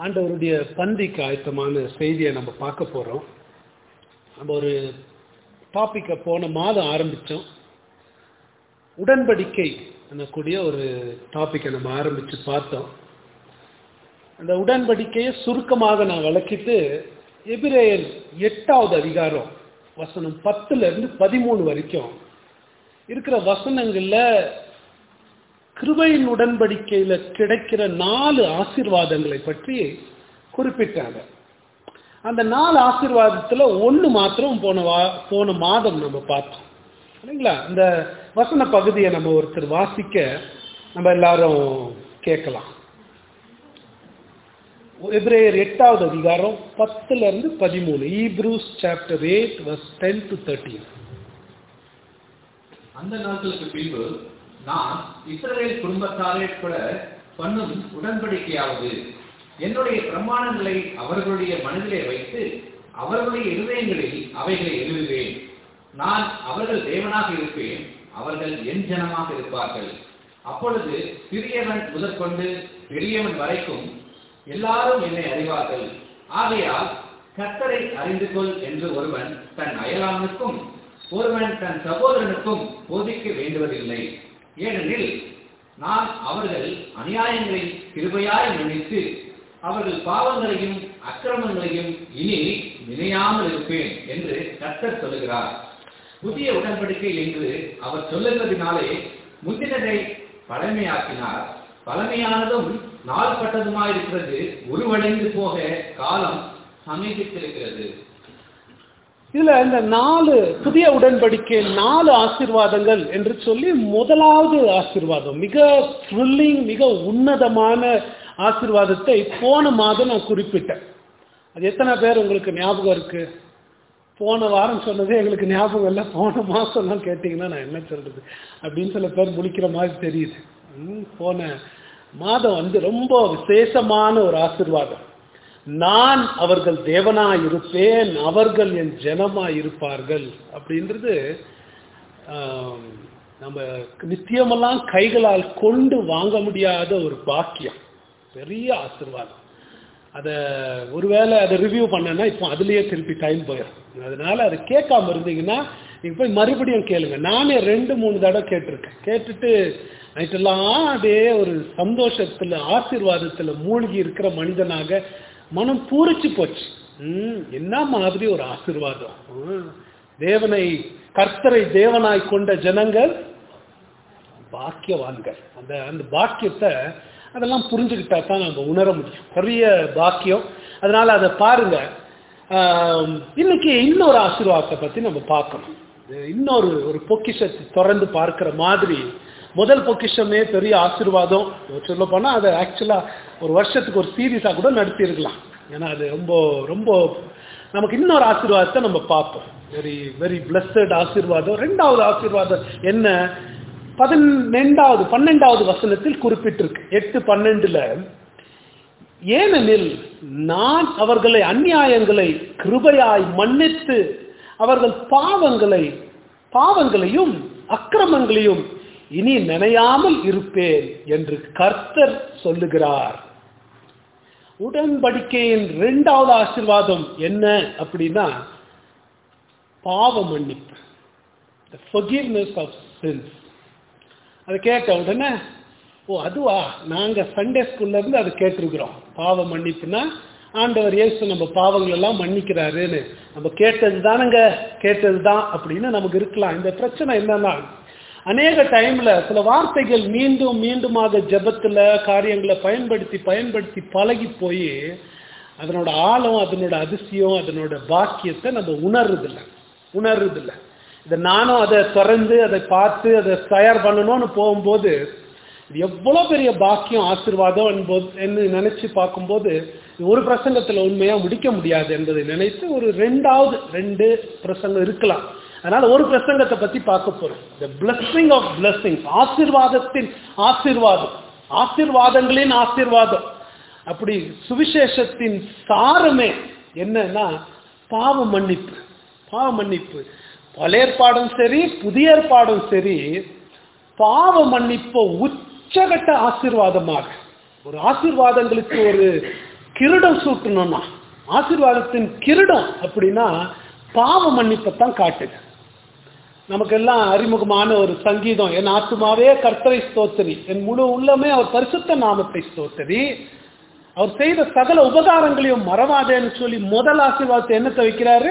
ஆண்டவருடைய பந்திக்கு ஆயத்தமான செய்தியை நம்ம பார்க்க போகிறோம் நம்ம ஒரு டாப்பிக்கை போன மாதம் ஆரம்பித்தோம் உடன்படிக்கை என்னக்கூடிய ஒரு டாப்பிக்கை நம்ம ஆரம்பித்து பார்த்தோம் அந்த உடன்படிக்கையை சுருக்கமாக நான் விளக்கிட்டு எபிரேயர் எட்டாவது அதிகாரம் வசனம் பத்துல இருந்து பதிமூணு வரைக்கும் இருக்கிற வசனங்கள்ல கிருபையின் உடன்படிக்கையில கிடைக்கிற நாலு ஆசீர்வாதங்களை பற்றி குறிப்பிட்டாங்க அந்த நாலு ஆசீர்வாதத்துல ஒண்ணு மாத்திரம் போன வா போன மாதம் நம்ம பார்த்தோம் இல்லைங்களா இந்த வசன பகுதியை நம்ம ஒருத்தர் வாசிக்க நம்ம எல்லாரும் கேட்கலாம் எப்ரேயர் எட்டாவது அதிகாரம் பத்துல இருந்து பதிமூணு Hebrews chapter eight verse ten to thirteen அந்த நாட்களுக்கு பின்பு நான் இஸ்ரவேல் குடும்பத்தாரே கூட பண்ணும் உடன்படிக்கையாவது என்னுடைய பிரமாணங்களை அவர்களுடைய மனதிலே வைத்து அவர்களுடைய இருதயங்களில் அவைகளை எழுதுவேன் நான் அவர்கள் தேவனாக இருப்பேன் அவர்கள் என் ஜனமாக இருப்பார்கள் அப்பொழுது சிறியவன் முதற்கொண்டு பெரியவன் வரைக்கும் எல்லாரும் என்னை அறிவார்கள் ஆகையால் கர்த்தரை அறிந்து கொள் என்று ஒருவன் தன் அயலானுக்கும் ஒருவன் தன் சகோதரனுக்கும் போதிக்க வேண்டுவதில்லை ஏனெனில் நான் அவர்கள் அநியாயங்களை கிருபையாய் நினைத்து அவர்கள் பாவங்களையும் அக்கிரமங்களையும் இனி நினையாமல் இருப்பேன் என்று கர்த்தர் சொல்லுகிறார் புதிய உடன்படிக்கை என்று அவர் சொல்லுகிறதினாலே முந்தினதை பழமையாக்கினார் பழமையானதும் நாள்பட்டதுமாயிருக்கிறது உருவடைந்து போக காலம் சமீபித்திருக்கிறது இதுல இந்த நாலு புதிய உடன்படிக்கை நாலு ஆசீர்வாதங்கள் என்று சொல்லி முதலாவது ஆசீர்வாதம் மிக த்ரில்லிங் மிக உன்னதமான ஆசீர்வாதத்தை போன மாதம் நான் குறிப்பிட்டேன் அது எத்தனை பேர் உங்களுக்கு ஞாபகம் இருக்கு போன வாரம் சொன்னதே எங்களுக்கு ஞாபகம் இல்லை போன மாசம் தான் கேட்டீங்கன்னா நான் என்ன சொல்றது அப்படின்னு சில பேர் முடிக்கிற மாதிரி தெரியுது ம், போன மாதம் வந்து ரொம்ப விசேஷமான ஒரு ஆசீர்வாதம் நான் அவர்கள் தேவனாய் இருப்பேன் அவர்கள் என் ஜனமாய் இருப்பார்கள் அப்படின்றது ஆம், நம்ம நித்தியமெல்லாம் கைகளால் கொண்டு வாங்க முடியாத ஒரு பாக்கியம் பெரிய ஆசீர்வாதம் அதை ஒருவேளை அதை ரிவ்யூ பண்ணனா இப்போ அதுலேயே திருப்பி டைம் போயிடும் அதனால அதை கேட்காம இருந்தீங்கன்னா நீங்கள் போய் மறுபடியும் கேளுங்க நானே ரெண்டு மூணு தடவை கேட்டிருக்கேன் கேட்டுட்டு நைட்டெல்லாம் அப்படியே ஒரு சந்தோஷத்தில் ஆசீர்வாதத்தில் மூழ்கி இருக்கிற மனிதனாக மனம் பூரிச்சு போச்சு ம், என்ன மாதிரி ஒரு ஆசீர்வாதம் ம், தேவனை கர்த்தரை தேவனாய் கொண்ட ஜனங்கள் பாக்கியவான்கள் அந்த அந்த பாக்கியத்தை அதெல்லாம் புரிஞ்சுக்கிட்டா தான் நம்ம உணர முடியும் பெரிய பாக்கியம் அதனால அதை பாருங்க ஆம், இன்னைக்கு இன்னொரு ஆசீர்வாதத்தை பத்தி நம்ம பார்க்கணும் இது இன்னொரு ஒரு பொக்கிஷத்தை திறந்து பார்க்கிற மாதிரி முதல் பொக்கிஷமே பெரிய ஆசீர்வாதம் சொல்ல போனா அதை ஆக்சுவலா ஒரு வருஷத்துக்கு ஒரு சீரீஸா கூட நடத்தியிருக்கலாம் ஏன்னா அது ரொம்ப ரொம்ப நமக்கு இன்னொரு ஆசீர்வாதத்தை நம்ம பார்ப்போம் வெரி வெரி பிளஸட் ஆசீர்வாதம் ரெண்டாவது ஆசீர்வாதம் என்ன பதினெண்டாவது பன்னெண்டாவது வசனத்தில் குறிப்பிட்டிருக்கு எட்டு பன்னெண்டுல ஏனெனில் நான் அவர்களை அநியாயங்களை கிருபையாய் மன்னித்து அவர்கள் பாவங்களை பாவங்களையும் அக்கிரமங்களையும் இனி நினையாமல் இருப்பேன் என்று கர்த்தர் சொல்லுகிறார் உடன்படிக்கையின் இரண்டாவது ஆசீர்வாதம் என்ன அப்படின்னா பாவ மன்னிப்பு the forgiveness of sins அதை கேட்ட உடனே ஓ அதுவா நாங்க சண்டே ஸ்கூல்ல இருந்து அதை கேட்டிருக்கிறோம் பாவ மன்னிப்புனா ஆண்டவர் இயேசு நம்ம பாவங்கள் எல்லாம் மன்னிக்கிறாருன்னு நம்ம கேட்டது தானங்க கேட்டது தான் அப்படின்னு நமக்கு இருக்கலாம் இந்த பிரச்சனை என்னன்னா அநேக டைம்ல சில வார்த்தைகள் மீண்டும் மீண்டுமாக ஜெபத்துல காரியங்களை பயன்படுத்தி பயன்படுத்தி பழகி போய் அதனோட ஆழம் அதனோட அதிசயம் அதனோட பாக்கியத்தை நம்ம உணர்றதில்ல உணர்றதில்ல இதை நானும் அதை திறந்து அதை பார்த்து அதை தயார் பண்ணணும்னு போகும்போது இது எவ்வளோ பெரிய பாக்கியம் ஆசீர்வாதம் என்பது என்று நினைச்சு பார்க்கும்போது இது ஒரு பிரசங்கத்தில் உண்மையா முடிக்க முடியாது என்பதை நினைத்து ஒரு ரெண்டாவது ரெண்டு பிரசங்கம் இருக்கலாம் அதனால ஒரு பிரசங்கத்தை பத்தி பார்க்க போறோம் the blessing of blessings ஆசீர்வாதத்தின் ஆசீர்வாதம் ஆசீர்வாதங்களின் ஆசீர்வாதம் அப்படி சுவிசேஷத்தின் சாரமே என்னன்னா பாவ மன்னிப்பு பாவ மன்னிப்பு பழைய ஏற்பாடும் சரி புதிய ஏற்பாடும் சரி பாவ மன்னிப்பை உச்சகட்ட ஆசீர்வாதமாக ஒரு ஆசீர்வாதங்களுக்கு ஒரு கிரீடம் சூட்டணும்னா ஆசீர்வாதத்தின் கிரீடம் அப்படின்னா பாவ மன்னிப்பை தான் காட்டுது நமக்கெல்லாம் அறிமுகமான ஒரு சங்கீதம் என் ஆத்துமாவே கர்த்தரை ஸ்தோத்திரி என் முழு உள்ளமே அவர் பரிசுத்த நாமத்தை ஸ்தோத்திரி அவர் செய்த சகல உபகாரங்களையும் மறவாதேன்னு சொல்லி முதல் ஆசீர்வாதத்தை என்னத்தை வைக்கிறாரு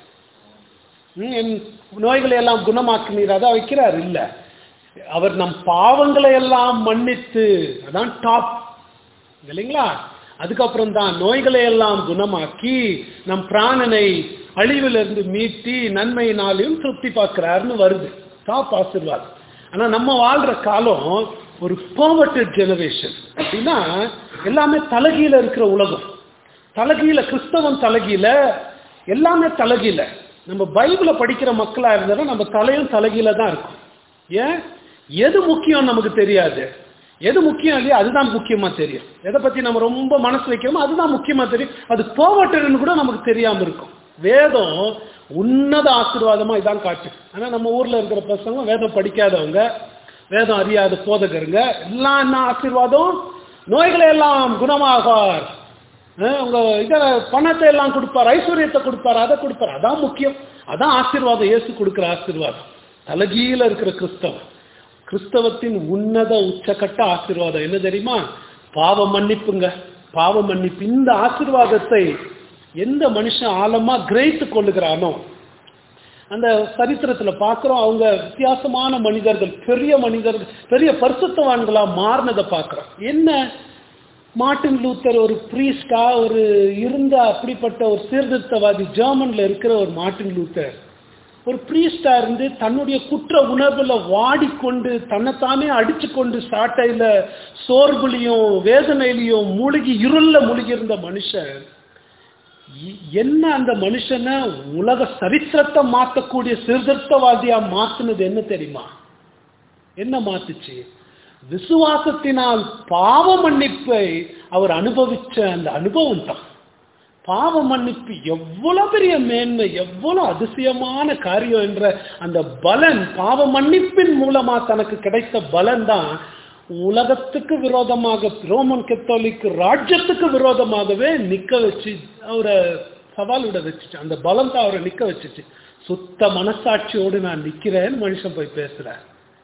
ம், என் நோய்களை எல்லாம் குணமாக்கினீர் அதான் வைக்கிறார் இல்ல அவர் நம் பாவங்களை எல்லாம் மன்னித்து அதான் டாப் இல்லைங்களா அதுக்கப்புறம் தான் நோய்களை எல்லாம் குணமாக்கி நம் பிராணனை அழிவிலிருந்து மீட்டி நன்மையினாலையும் திருப்தி பார்க்கிறாருன்னு வருது டாப் ஆசீர்வாதம் ஆனா நம்ம வாழ்ற காலம் ஒரு பர்வர்டட் ஜெனரேஷன் அப்படின்னா எல்லாமே தலகீழ இருக்கிற உலகம் தலகீழ கிறிஸ்தவம் தலகீழ எல்லாமே தலகீழ நம்ம பைபிளை படிக்கிற மக்களா இருந்தாலும் நம்ம தலையும் தலகீழ தான் இருக்கும் ஏன் எது முக்கியம் நமக்கு தெரியாது எது முக்கியம் இல்லையா அதுதான் முக்கியமா தெரியும் எதை பத்தி நம்ம ரொம்ப மனசு வைக்கிறோமோ அதுதான் முக்கியமா தெரியும் அது போவட்டுன்னு கூட நமக்கு தெரியாம இருக்கும் வேதம் உன்னத ஆசீர்வாதமா இதான் காட்டு ஆனா நம்ம ஊர்ல இருக்கிற பசங்க வேதம் படிக்காதவங்க வேதம் அறியாத போதகருங்க எல்லாம் என்ன ஆசீர்வாதம் நோய்களை எல்லாம் குணமாகார் அஹ் உங்க இத பணத்தை எல்லாம் கொடுப்பார் ஐஸ்வர்யத்தை கொடுப்பார் அதை கொடுப்பார் அதான் முக்கியம் அதான் ஆசீர்வாதம் இயேசு கொடுக்கிற ஆசீர்வாதம் தலகீழ இருக்கிற கிறிஸ்தவம் கிறிஸ்தவத்தின் உன்னத உச்சக்கட்ட ஆசீர்வாதம் என்ன தெரியுமா பாவ மன்னிப்புங்க பாவ மன்னிப்பு இந்த ஆசீர்வாதத்தை எந்த மனுஷன் ஆழமா கிரகித்து கொள்ளுகிறானோ அந்த சரித்திரத்துல பார்க்கிறோம் அவங்க வித்தியாசமான மனிதர்கள் பெரிய மனிதர்கள் பெரிய பரிசுத்தவான்களா மாறினதை பார்க்கிறோம் என்ன மார்ட்டின் லூத்தர் ஒரு பிரீஸ்டா ஒரு இருந்த அப்படிப்பட்ட ஒரு சீர்திருத்தவாதி ஜெர்மன்ல இருக்கிற ஒரு மார்ட்டின் லூத்தர் ஒரு பிரீஸ்டா இருந்து தன்னுடைய குற்ற உணர்வுல வாடிக்கொண்டு தன்னைத்தானே அடிச்சு கொண்டு சாட்டையில சோர்வுலையும் வேதனையிலையும் மூழ்கி இருள்ல மூழ்கி இருந்த மனுஷன் இ- என்ன அந்த மனுஷனை உலக சரித்திரத்தை மாத்தக்கூடிய சீர்திருத்தவாதியா மாத்துனது என்ன தெரியுமா என்ன மாத்துச்சு விசுவாசத்தினால் பாவ மன்னிப்பை அவர் அனுபவிச்ச அந்த அனுபவம் தான் பாவ மன்னிப்பு எவ்வளவு பெரிய மேன்மை எவ்வளவு அதிசயமான காரியம் என்ற அந்த பலன் பாவ மன்னிப்பின் மூலமா தனக்கு கிடைத்த பலன் தான் உலகத்துக்கு விரோதமாக ரோமன் கத்தோலிக் ராஜ்யத்துக்கு விரோதமாகவே நிக்க வச்சு அவரை சவால் விட வச்சுச்சு அந்த பலம் தான் அவரை நிக்க வச்சுச்சு சுத்த மனசாட்சியோடு நான் நிக்கிறேன்னு மனுஷன் போய் பேசுறார்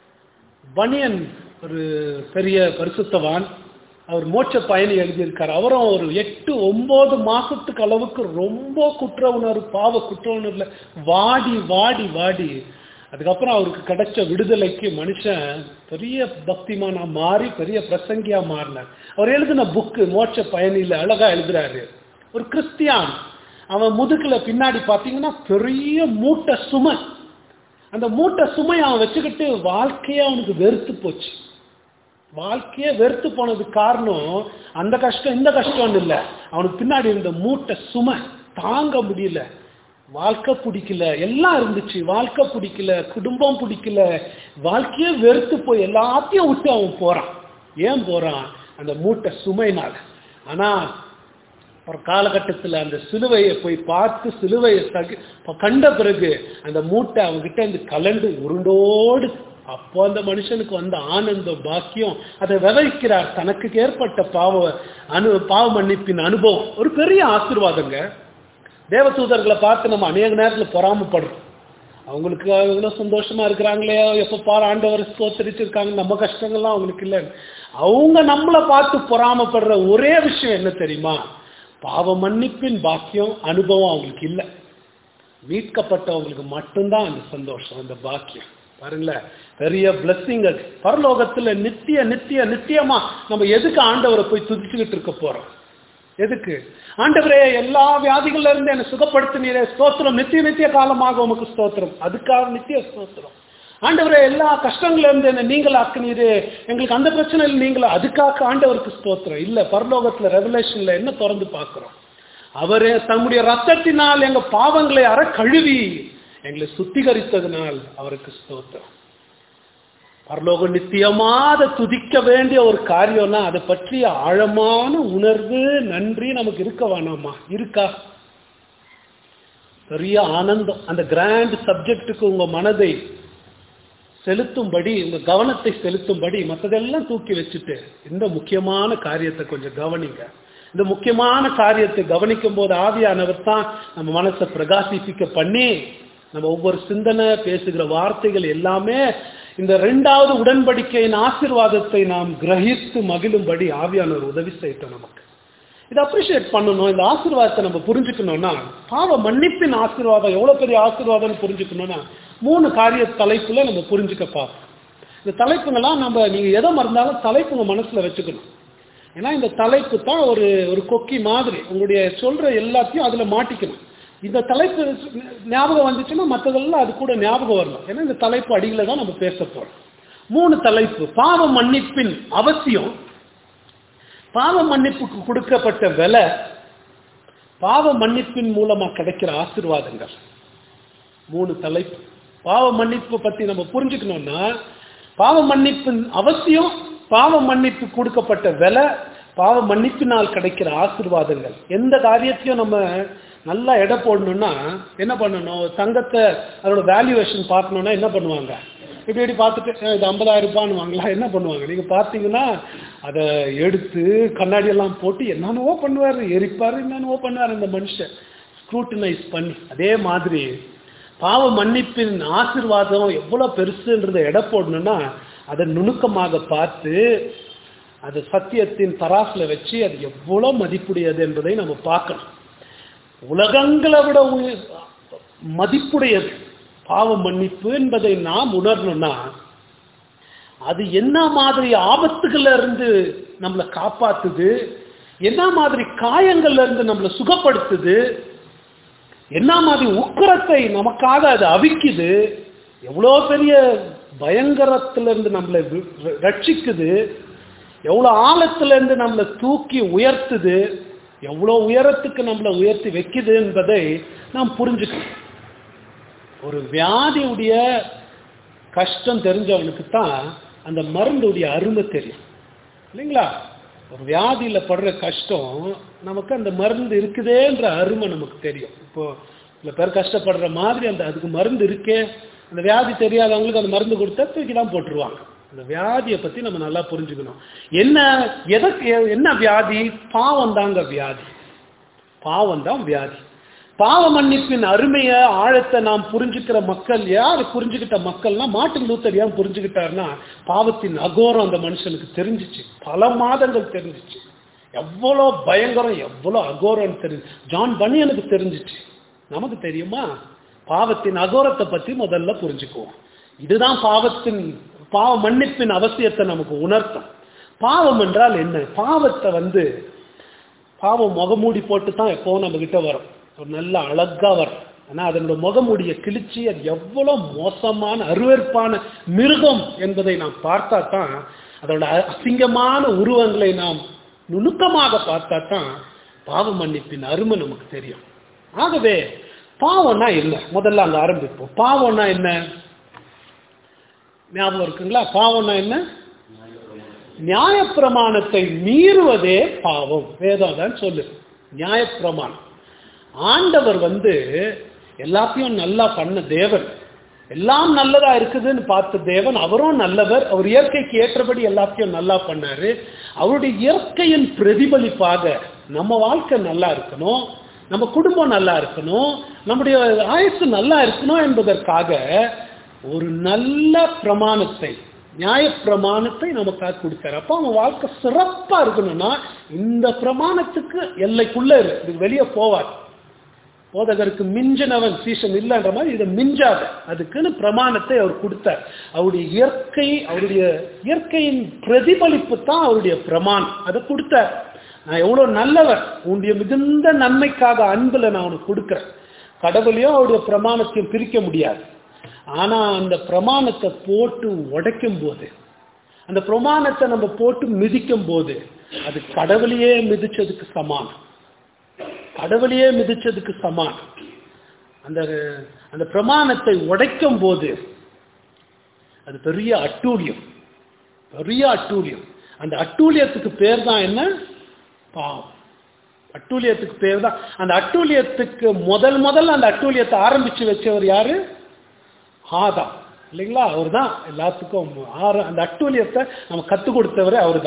பனியன் ஒரு பெரிய பரிசுத்தவான் அவர் மோட்ச பயணி எழுதியிருக்கார் அவரும் ஒரு எட்டு ஒன்பது மாசத்துக்கு அளவுக்கு ரொம்ப குற்ற உணர்வு பாவ குற்ற உணர்வுல வாடி வாடி வாடி அதுக்கப்புறம் அவருக்கு கிடைச்ச விடுதலைக்கு மனுஷன் பெரிய பக்திமானா மாறி பெரிய பிரசங்கியா மாறினார் அவர் எழுதின புக்கு மோட்ச பயணியில அழகா எழுதுறாரு ஒரு கிறிஸ்தியான் அவன் முதுகுல பின்னாடி பாத்தீங்கன்னா பெரிய மூட்டை சுமை அந்த மூட்டை சுமையை அவன் வச்சுக்கிட்டு வாழ்க்கையே அவனுக்கு வெறுத்து போச்சு வாழ்க்கையே வெறுத்து போனதுக்கு காரணம் அந்த கஷ்டம் இந்த கஷ்டம்னு இல்லை அவனுக்கு பின்னாடி இருந்த மூட்டை சுமை தாங்க முடியல வாழ்க்கை பிடிக்கல எல்லாம் இருந்துச்சு வாழ்க்கை பிடிக்கல குடும்பம் பிடிக்கல வாழ்க்கையே வெறுத்து போய் எல்லாத்தையும் விட்டு அவன் போறான் ஏன் போறான் அந்த மூட்டை சுமைனால ஆனா ஒரு காலகட்டத்தில் அந்த சிலுவையை போய் பார்த்து சிலுவையை சகி கண்ட பிறகு அந்த மூட்டை அவங்ககிட்ட இருந்து கலண்டு உருண்டோடு அப்போ அந்த மனுஷனுக்கு வந்த ஆனந்தம் பாக்கியம் அதை விவரிக்கிறார் தனக்கு ஏற்பட்ட பாவ அனு பாவ மன்னிப்பின் அனுபவம் ஒரு பெரிய ஆசீர்வாதங்க தேவதூதர்களை பார்த்து நம்ம அநேக நேரத்தில் பொறாமப்படுறோம் அவங்களுக்கு இவ்வளோ சந்தோஷமா இருக்கிறாங்களே எப்போ பாரு ஆண்டவர் ஸ்தோத்தரிச்சிருக்காங்க நம்ம கஷ்டங்கள்லாம் அவங்களுக்கு இல்லை அவங்க நம்மளை பார்த்து பொறாமப்படுற ஒரே விஷயம் என்ன தெரியுமா பாவ மன்னிப்பின் பாக்கியம் அனுபவம் அவங்களுக்கு இல்லை மீட்கப்பட்டவங்களுக்கு மட்டும்தான் அந்த சந்தோஷம் அந்த பாக்கியம் பாருங்களேன் பெரிய பிளஸ்ஸிங் அது பரலோகத்துல நித்திய நித்திய நித்தியமா நம்ம எதுக்கு ஆண்டவரை போய் துதிச்சுக்கிட்டு இருக்க போறோம் எதுக்கு ஆண்டவரே எல்லா வியாதிகள்ல இருந்து என்னை சுகப்படுத்தினீரே ஸ்தோத்திரம் நித்திய நித்திய காலமாக உமக்கு ஸ்தோத்திரம் அதுக்காக நித்திய ஸ்தோத்திரம் ஆண்டவரே எல்லா கஷ்டங்கள்ல இருந்து என்ன நீங்கள் ஆக்குனீரு எங்களுக்கு அந்த பிரச்சனையில் நீங்கள் அதுக்காக ஆண்டவருக்கு ஸ்தோத்திரம் இல்ல பரலோகத்துல ரெவலேஷன்ல என்ன திறந்து பார்க்கிறோம் அவரே தம்முடைய ரத்தத்தினால் எங்க பாவங்களை அற கழுவி எங்களை சுத்திகரித்ததினால் அவருக்கு ஸ்தோத்திரம் பரலோகம் நித்தியமா அதை துதிக்க வேண்டிய ஒரு காரியம்னா அதை பற்றிய ஆழமான உணர்வு நன்றி நமக்கு இருக்க வேணாமா இருக்கா பெரிய ஆனந்தம் அந்த கிராண்ட் சப்ஜெக்டுக்கு உங்க மனதை செலுத்தும்படி உங்க கவனத்தை செலுத்தும்படி மற்றதெல்லாம் தூக்கி வச்சுட்டு இந்த முக்கியமான காரியத்தை கொஞ்சம் கவனிங்க இந்த முக்கியமான காரியத்தை கவனிக்கும் போது ஆவியானவர் தான் நம்ம மனசை பிரகாசிப்பிக்க பண்ணி நம்ம ஒவ்வொரு சிந்தனை பேசுகிற வார்த்தைகள் எல்லாமே இந்த ரெண்டாவது உடன்படிக்கையின் ஆசீர்வாதத்தை நாம் கிரகித்து மகிழும்படி ஆவியானவர் உதவி செய்யட்டும் நமக்கு இதை அப்ரிஷியேட் பண்ணணும் இந்த ஆசீர்வாதத்தை நம்ம புரிஞ்சுக்கணும்னா பாவ மன்னிப்பின் ஆசீர்வாதம் எவ்வளவு பெரிய ஆசீர்வாதம்னு புரிஞ்சுக்கணும்னா மூணு காரிய தலைப்புல நம்ம புரிஞ்சுக்க பார்ப்போம் இந்த தலைப்புங்கெல்லாம் நம்ம நீங்க எதை மறந்தாலும் தலைப்புங்க மனசுல வச்சுக்கணும் ஏன்னா இந்த தலைப்பு தான் ஒரு ஒரு கொக்கி மாதிரி உங்களுடைய சொல்ற எல்லாத்தையும் அதுல மாட்டிக்கணும் இந்த தலைப்பு ஞாபகம் வந்துச்சுன்னா மற்றதெல்லாம் அது கூட ஞாபகம் வரணும் ஏன்னா இந்த தலைப்பு அடியில தான் நம்ம பேச போறோம் மூணு தலைப்பு பாவ மன்னிப்பின் அவசியம் பாவ மன்னிப்புக்கு கொடுக்கப்பட்ட விலை பாவ மன்னிப்பின் மூலமா கிடைக்கிற ஆசீர்வாதங்கள் மூணு தலைப்பு பாவ மன்னிப்பு பத்தி நம்ம புரிஞ்சுக்கணும்னா பாவ மன்னிப்பின் அவசியம் பாவ மன்னிப்பு கொடுக்கப்பட்ட விலை பாவ மன்னிப்பினால் கிடைக்கிற ஆசீர்வாதங்கள் எந்த காரியத்தையும் நம்ம நல்லா எடை போடணும்னா என்ன பண்ணணும் தங்கத்தை அதோட வேல்யூவேஷன் பார்க்கணும்னா என்ன பண்ணுவாங்க இப்படி இப்படி பார்த்துட்டு "அஹ், இது ஐம்பதாயிரம் ரூபான்னு வாங்கலாம் என்ன பண்ணுவாங்க நீங்க பார்த்தீங்கன்னா அதை எடுத்து கண்ணாடி எல்லாம் போட்டு என்னென்னவோ பண்ணுவார் எரிப்பார் என்னென்னவோ பண்ணுவார் இந்த மனுஷன் ஸ்க்ரூட்டனைஸ் பண்ணி அதே மாதிரி பாவ மன்னிப்பின் ஆசீர்வாதம் எவ்வளவு பெருசுன்றதை எடை போடணும்னா அதை நுணுக்கமாக பார்த்து அது சத்தியத்தின் தராசுல வச்சு அது எவ்வளவு மதிப்புடையது என்பதை நம்ம பார்க்கணும் உலகங்களை விட உயர்- மதிப்புடையது பாவ மன்னிப்பு என்பதை நாம் உணரணும்னா அது என்ன மாதிரி ஆபத்துகள்ல இருந்து நம்மளை காப்பாத்துது என்ன மாதிரி காயங்கள்ல இருந்து நம்மளை சுகப்படுத்துது என்ன மாதிரி உக்கிரத்தை நமக்காக அது அவிக்குது எவ்வளோ பெரிய பயங்கரத்திலிருந்து நம்மளை வி- ர- ரட்சிக்குது எவ்வளோ ஆழத்துல இருந்து நம்மளை தூக்கி உயர்த்துது எவ்வளோ உயரத்துக்கு நம்மளை உயர்த்தி வைக்குது என்பதை நாம் புரிஞ்சுக்கணும் ஒரு வியாதியுடைய கஷ்டம் தெரிஞ்சவனுக்கு தான் அந்த மருந்துடைய அருமை தெரியும் இல்லைங்களா ஒரு வியாதியில படுற கஷ்டம் நமக்கு அந்த மருந்து இருக்குதேன்ற அருமை நமக்கு தெரியும் இப்போ சில பேர் கஷ்டப்படுற மாதிரி அந்த அதுக்கு மருந்து இருக்கே அந்த வியாதி தெரியாதவங்களுக்கு அந்த மருந்து கொடுத்தா தூக்கி தான் போட்டுருவாங்க அந்த வியாதியை பத்தி நம்ம நல்லா புரிஞ்சுக்கணும் என்ன எதற்கு என்ன வியாதி பாவம் தாங்க வியாதி பாவம் தான் வியாதி பாவ மன்னிப்பின் அருமைய ஆழத்தை நாம் புரிஞ்சுக்கிற மக்கள் யார் புரிஞ்சுக்கிட்ட மக்கள்னா மார்ட்டின் லூத்தர் ஏன் புரிஞ்சுக்கிட்டாருன்னா பாவத்தின் அகோரம் அந்த மனுஷனுக்கு தெரிஞ்சிச்சு பல மாதங்கள் தெரிஞ்சிச்சு எவ்வளோ பயங்கரம் எவ்வளோ அகோரம் தெரிஞ்சு ஜான் பனியனுக்கு தெரிஞ்சிச்சு நமக்கு தெரியுமா பாவத்தின் அகோரத்தை பத்தி முதல்ல புரிஞ்சுக்குவோம் இதுதான் பாவத்தின் பாவ மன்னிப்பின் அவசியத்தை நமக்கு உணர்த்தும் பாவம் என்றால் என்ன பாவத்தை வந்து பாவம் முகமூடி போட்டு தான் எப்போ நம்ம கிட்ட வரும் ஒரு நல்ல அழகா வரும் ஆனா அதனோட முகமூடிய கிழிச்சு அது எவ்வளவு மோசமான அருவருப்பான மிருகம் என்பதை நாம் பார்த்தா தான் அதோட அசிங்கமான உருவங்களை நாம் நுணுக்கமாக பார்த்தா தான் பாவ மன்னிப்பின் அருமை நமக்கு தெரியும் ஆகவே பாவம்னா என்ன முதல்ல அங்க ஆரம்பிப்போம் பாவம்னா என்ன ஞாபகம் இருக்குங்களா பாவம்னா என்ன நியாயப்பிரமாணத்தை மீறுவதே பாவம் வேதம் தான் சொல்லு நியாயப்பிரமாணம் ஆண்டவர் வந்து எல்லாத்தையும் நல்லா பண்ண தேவன் எல்லாம் நல்லதா இருக்குதுன்னு பார்த்த தேவன் அவரும் நல்லவர் அவர் இயற்கைக்கு ஏற்றபடி எல்லாத்தையும் நல்லா பண்ணாரு அவருடைய இயற்கையின் பிரதிபலிப்பாக நம்ம வாழ்க்கை நல்லா இருக்கணும் நம்ம குடும்பம் நல்லா இருக்கணும் நம்முடைய ஆயுசு நல்லா இருக்கணும் என்பதற்காக ஒரு நல்ல பிரமாணத்தை நியாய பிரமாணத்தை நமக்காக கொடுத்தாரு அப்போ அவன் வாழ்க்கை சிறப்பா இருக்கணும்னா இந்த பிரமாணத்துக்கு எல்லைக்குள்ள இரு இது வெளியே போவார் போதகருக்கு மிஞ்சினவன் சீசன் இல்லைன்ற மாதிரி இதை மிஞ்சாத அதுக்குன்னு பிரமாணத்தை அவர் கொடுத்தார் அவருடைய இயற்கை அவருடைய இயற்கையின் பிரதிபலிப்பு தான் அவருடைய பிரமாணம் அதை கொடுத்தார் நான் எவ்வளவு நல்லவர் உன்னுடைய மிகுந்த நன்மைக்காக அன்புல நான் உனக்கு கொடுக்குறேன் கடவுளையும் அவருடைய பிரமாணத்தையும் பிரிக்க முடியாது ஆனா அந்த பிரமாணத்தை போட்டு உடைக்கும் போது அந்த பிரமாணத்தை நம்ம போட்டு மிதிக்கும் போது அது கடவுளையே மிதிச்சதுக்கு சமானம் கடவுளையே மிதிச்சதுக்கு சமானம் அந்த அந்த பிரமாணத்தை உடைக்கும் போது அது பெரிய அட்டூழியம் பெரிய அட்டூழியம் அந்த அட்டூழியத்துக்கு பேர் தான் என்ன பாவம் அட்டூழியத்துக்கு பேர் தான் அந்த அட்டூழியத்துக்கு முதல் முதல்ல அந்த அட்டூழியத்தை ஆரம்பிச்சு வச்சவர் யாரு ஆதாம் இல்லைங்களா அவர் தான் எல்லாத்துக்கும் ஆர அந்த அட்டூழியத்தை நம்ம கற்றுக் கொடுத்தவரே அவர் தான்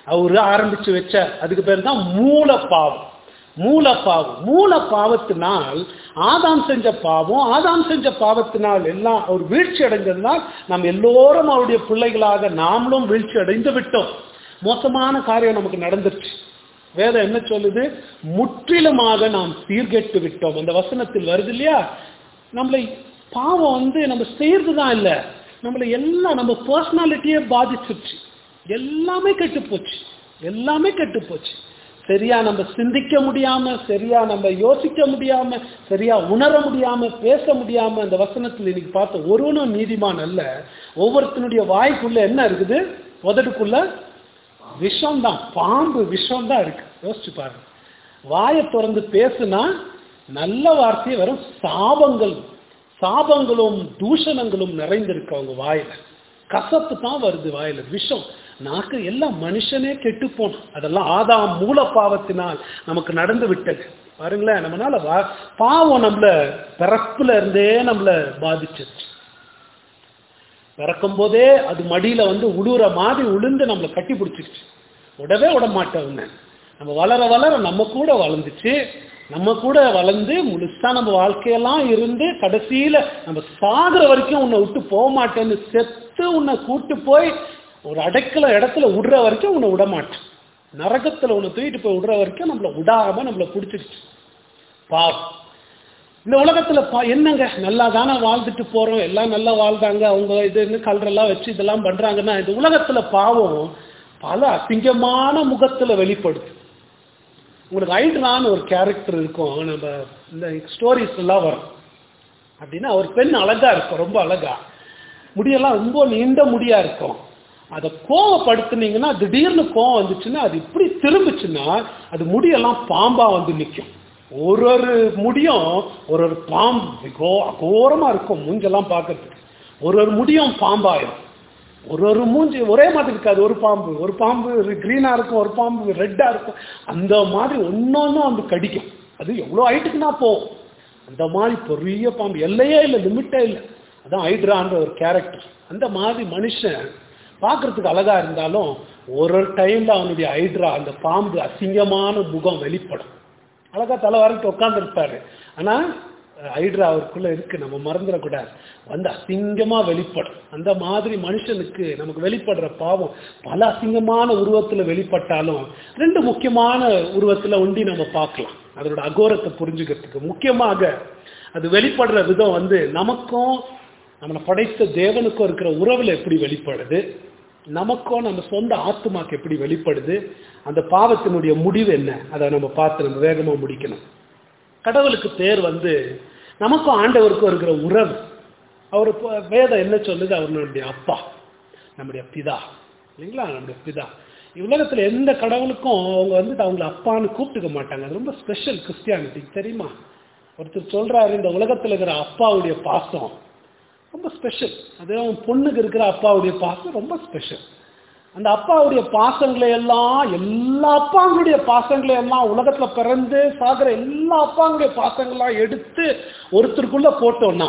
அவரு ஆரம்பிச்சு வச்ச அதுக்கு பேர் தான் மூல பாவம் மூல பாவம் மூல பாவத்தினால் ஆதாம் செஞ்ச பாவம் ஆதாம் செஞ்ச பாவத்தினால் எல்லாம் அவர் வீழ்ச்சி அடைஞ்சதுனால் நாம் எல்லோரும் அவருடைய பிள்ளைகளாக நாமளும் வீழ்ச்சி அடைந்து விட்டோம் மோசமான காரியம் நமக்கு நடந்துருச்சு வேதம் என்ன சொல்லுது முற்றிலுமாக நாம் சீர்கெட்டு விட்டோம் அந்த வசனத்தில் வருது இல்லையா நம்மளை பாவம் வந்து நம்ம செய்யறது தான் இல்லை நம்மளை எல்லாம் நம்ம பர்சனாலிட்டியே பாதிச்சிருச்சு எல்லாமே கெட்டு போச்சு எல்லாமே கெட்டு போச்சு சரியா நம்ம சிந்திக்க முடியாம சரியா நம்ம யோசிக்க முடியாம சரியா உணர முடியாம பேச முடியாம அந்த வசனத்தில் இன்னைக்கு பார்த்த ஒருவனும் நீதிமான் அல்ல ஒவ்வொருத்தனுடைய வாய்க்குள்ள என்ன இருக்குது உதடுக்குள்ள விஷம் தான் பாம்பு விஷம் தான் இருக்கு யோசிச்சு பாருங்க வாயை திறந்து பேசுனா நல்ல வார்த்தையை வெறும் சாபங்கள் சாபங்களும் தூஷணங்களும் நிறைந்திருக்கு அவங்க வாயில கசப்பு தான் வருது வாயில விஷம் நாக்கு எல்லாம் மனுஷனே கெட்டு போனோம் அதெல்லாம் ஆதாம் மூல பாவத்தினால் நமக்கு நடந்து விட்டது பாருங்களேன் நம்மளால வா- பாவம் நம்மள பிறப்புல இருந்தே நம்மள பாதிச்சிருச்சு பிறக்கும் போதே அது மடியில வந்து உழுவுற மாதிரி உளுந்து நம்மளை கட்டி பிடிச்சிருச்சு விடவே விட மாட்டோம் நம்ம வளர வளர நம்ம கூட வளர்ந்துச்சு நம்ம கூட வளர்ந்து முழுசா நம்ம வாழ்க்கையெல்லாம் இருந்து கடைசியில நம்ம சாகுற வரைக்கும் உன்னை விட்டு போக மாட்டேன்னு செத்து உன்னை கூட்டு போய் ஒரு அடைக்கல இடத்துல விடுற வரைக்கும் உன்னை விட மாட்டேன் நரகத்துல உன்னை தூக்கிட்டு போய் விடுற வரைக்கும் நம்மளை விடாம நம்மளை பிடிச்சிருச்சு பாவம் இந்த உலகத்துல பா- என்னங்க நல்லா தானே வாழ்ந்துட்டு போறோம் எல்லாம் நல்லா வாழ்ந்தாங்க அவங்க இதுன்னு கல்றெல்லாம் வச்சு இதெல்லாம் பண்றாங்கன்னா இந்த உலகத்துல பாவம் பல அசிங்கமான முகத்துல வெளிப்படுது உங்களுக்கு ஐட்ரான்னு ஒரு கேரக்டர் இருக்கும் நம்ம இந்த ஸ்டோரிஸ் எல்லாம் வரும் அப்படின்னா ஒரு பெண் அழகா இருக்கும் ரொம்ப அழகா முடியெல்லாம் ரொம்ப நீண்ட முடியா இருக்கும் அதை கோவப்படுத்துனீங்கன்னா திடீர்னு கோவம் வந்துச்சுன்னா அது இப்படி திரும்பிச்சுன்னா அது முடியெல்லாம் பாம்பா வந்து நிற்கும் ஒரு ஒரு முடியும் ஒரு ஒரு பாம்பு கோ அகோரமா இருக்கும் மூஞ்செல்லாம் பார்க்கறதுக்கு ஒரு ஒரு முடியும் பாம்பாயிரும் ஒரு ஒரு மூஞ்சி ஒரே மாதிரி இருக்காது ஒரு பாம்பு ஒரு பாம்பு கிரீனா இருக்கும் ஒரு பாம்பு ரெட்டா இருக்கும் அந்த மாதிரி ஒன்னொன்னும் வந்து கடிக்கும் அது எவ்வளோ ஹைட்டுக்குன்னா போகும் அந்த மாதிரி பெரிய பாம்பு எல்லையே இல்லை லிமிட்டே இல்லை அதான் ஹைட்ரான்ற ஒரு கேரக்டர் அந்த மாதிரி மனுஷன் பார்க்கறதுக்கு அழகா இருந்தாலும் ஒரு ஒரு டைம்ல அவனுடைய ஹைட்ரா அந்த பாம்பு அசிங்கமான முகம் வெளிப்படும் அழகா தலை வரைக்கும் உட்காந்துருப்பாரு ஆனா ஹைட்ரா அவருக்குள்ள இருக்கு நம்ம மறந்துடக்கூடாது வந்து அசிங்கமா வெளிப்படும் அந்த மாதிரி மனுஷனுக்கு நமக்கு வெளிப்படுற பாவம் பல அசிங்கமான உருவத்துல வெளிப்பட்டாலும் ரெண்டு முக்கியமான உருவத்துல ஒண்டி நம்ம பார்க்கலாம் அதோட அகோரத்தை புரிஞ்சுக்கிறதுக்கு முக்கியமாக அது வெளிப்படுற விதம் வந்து நமக்கும் நம்மளை படைத்த தேவனுக்கும் இருக்கிற உறவுல எப்படி வெளிப்படுது நமக்கும் நம்ம சொந்த ஆத்துமாக்கு எப்படி வெளிப்படுது அந்த பாவத்தினுடைய முடிவு என்ன அதை நம்ம பார்த்து நம்ம வேகமா முடிக்கணும் கடவுளுக்கு பேர் வந்து நமக்கும் ஆண்டவருக்கும் இருக்கிற உறவு அவர் இப்போ வேதம் என்ன சொல்லுது அவர் நம்முடைய அப்பா நம்முடைய பிதா இல்லைங்களா நம்முடைய பிதா உலகத்துல எந்த கடவுளுக்கும் அவங்க வந்து அவங்கள அப்பான்னு கூப்பிட்டுக்க மாட்டாங்க அது ரொம்ப ஸ்பெஷல் கிறிஸ்டியானிட்டி தெரியுமா ஒருத்தர் சொல்றாரு இந்த உலகத்துல இருக்கிற அப்பாவுடைய பாசம் ரொம்ப ஸ்பெஷல் அது அவன் பொண்ணுக்கு இருக்கிற அப்பாவுடைய பாசம் ரொம்ப ஸ்பெஷல் அந்த அப்பாவுடைய பாசங்களை எல்லாம் எல்லா அப்பாங்களுடைய பாசங்களை எல்லாம் உலகத்துல பிறந்து சாகிற எல்லா அப்பாங்களுடைய பாசங்களாம் எடுத்து ஒருத்தருக்குள்ள போட்டோம்னா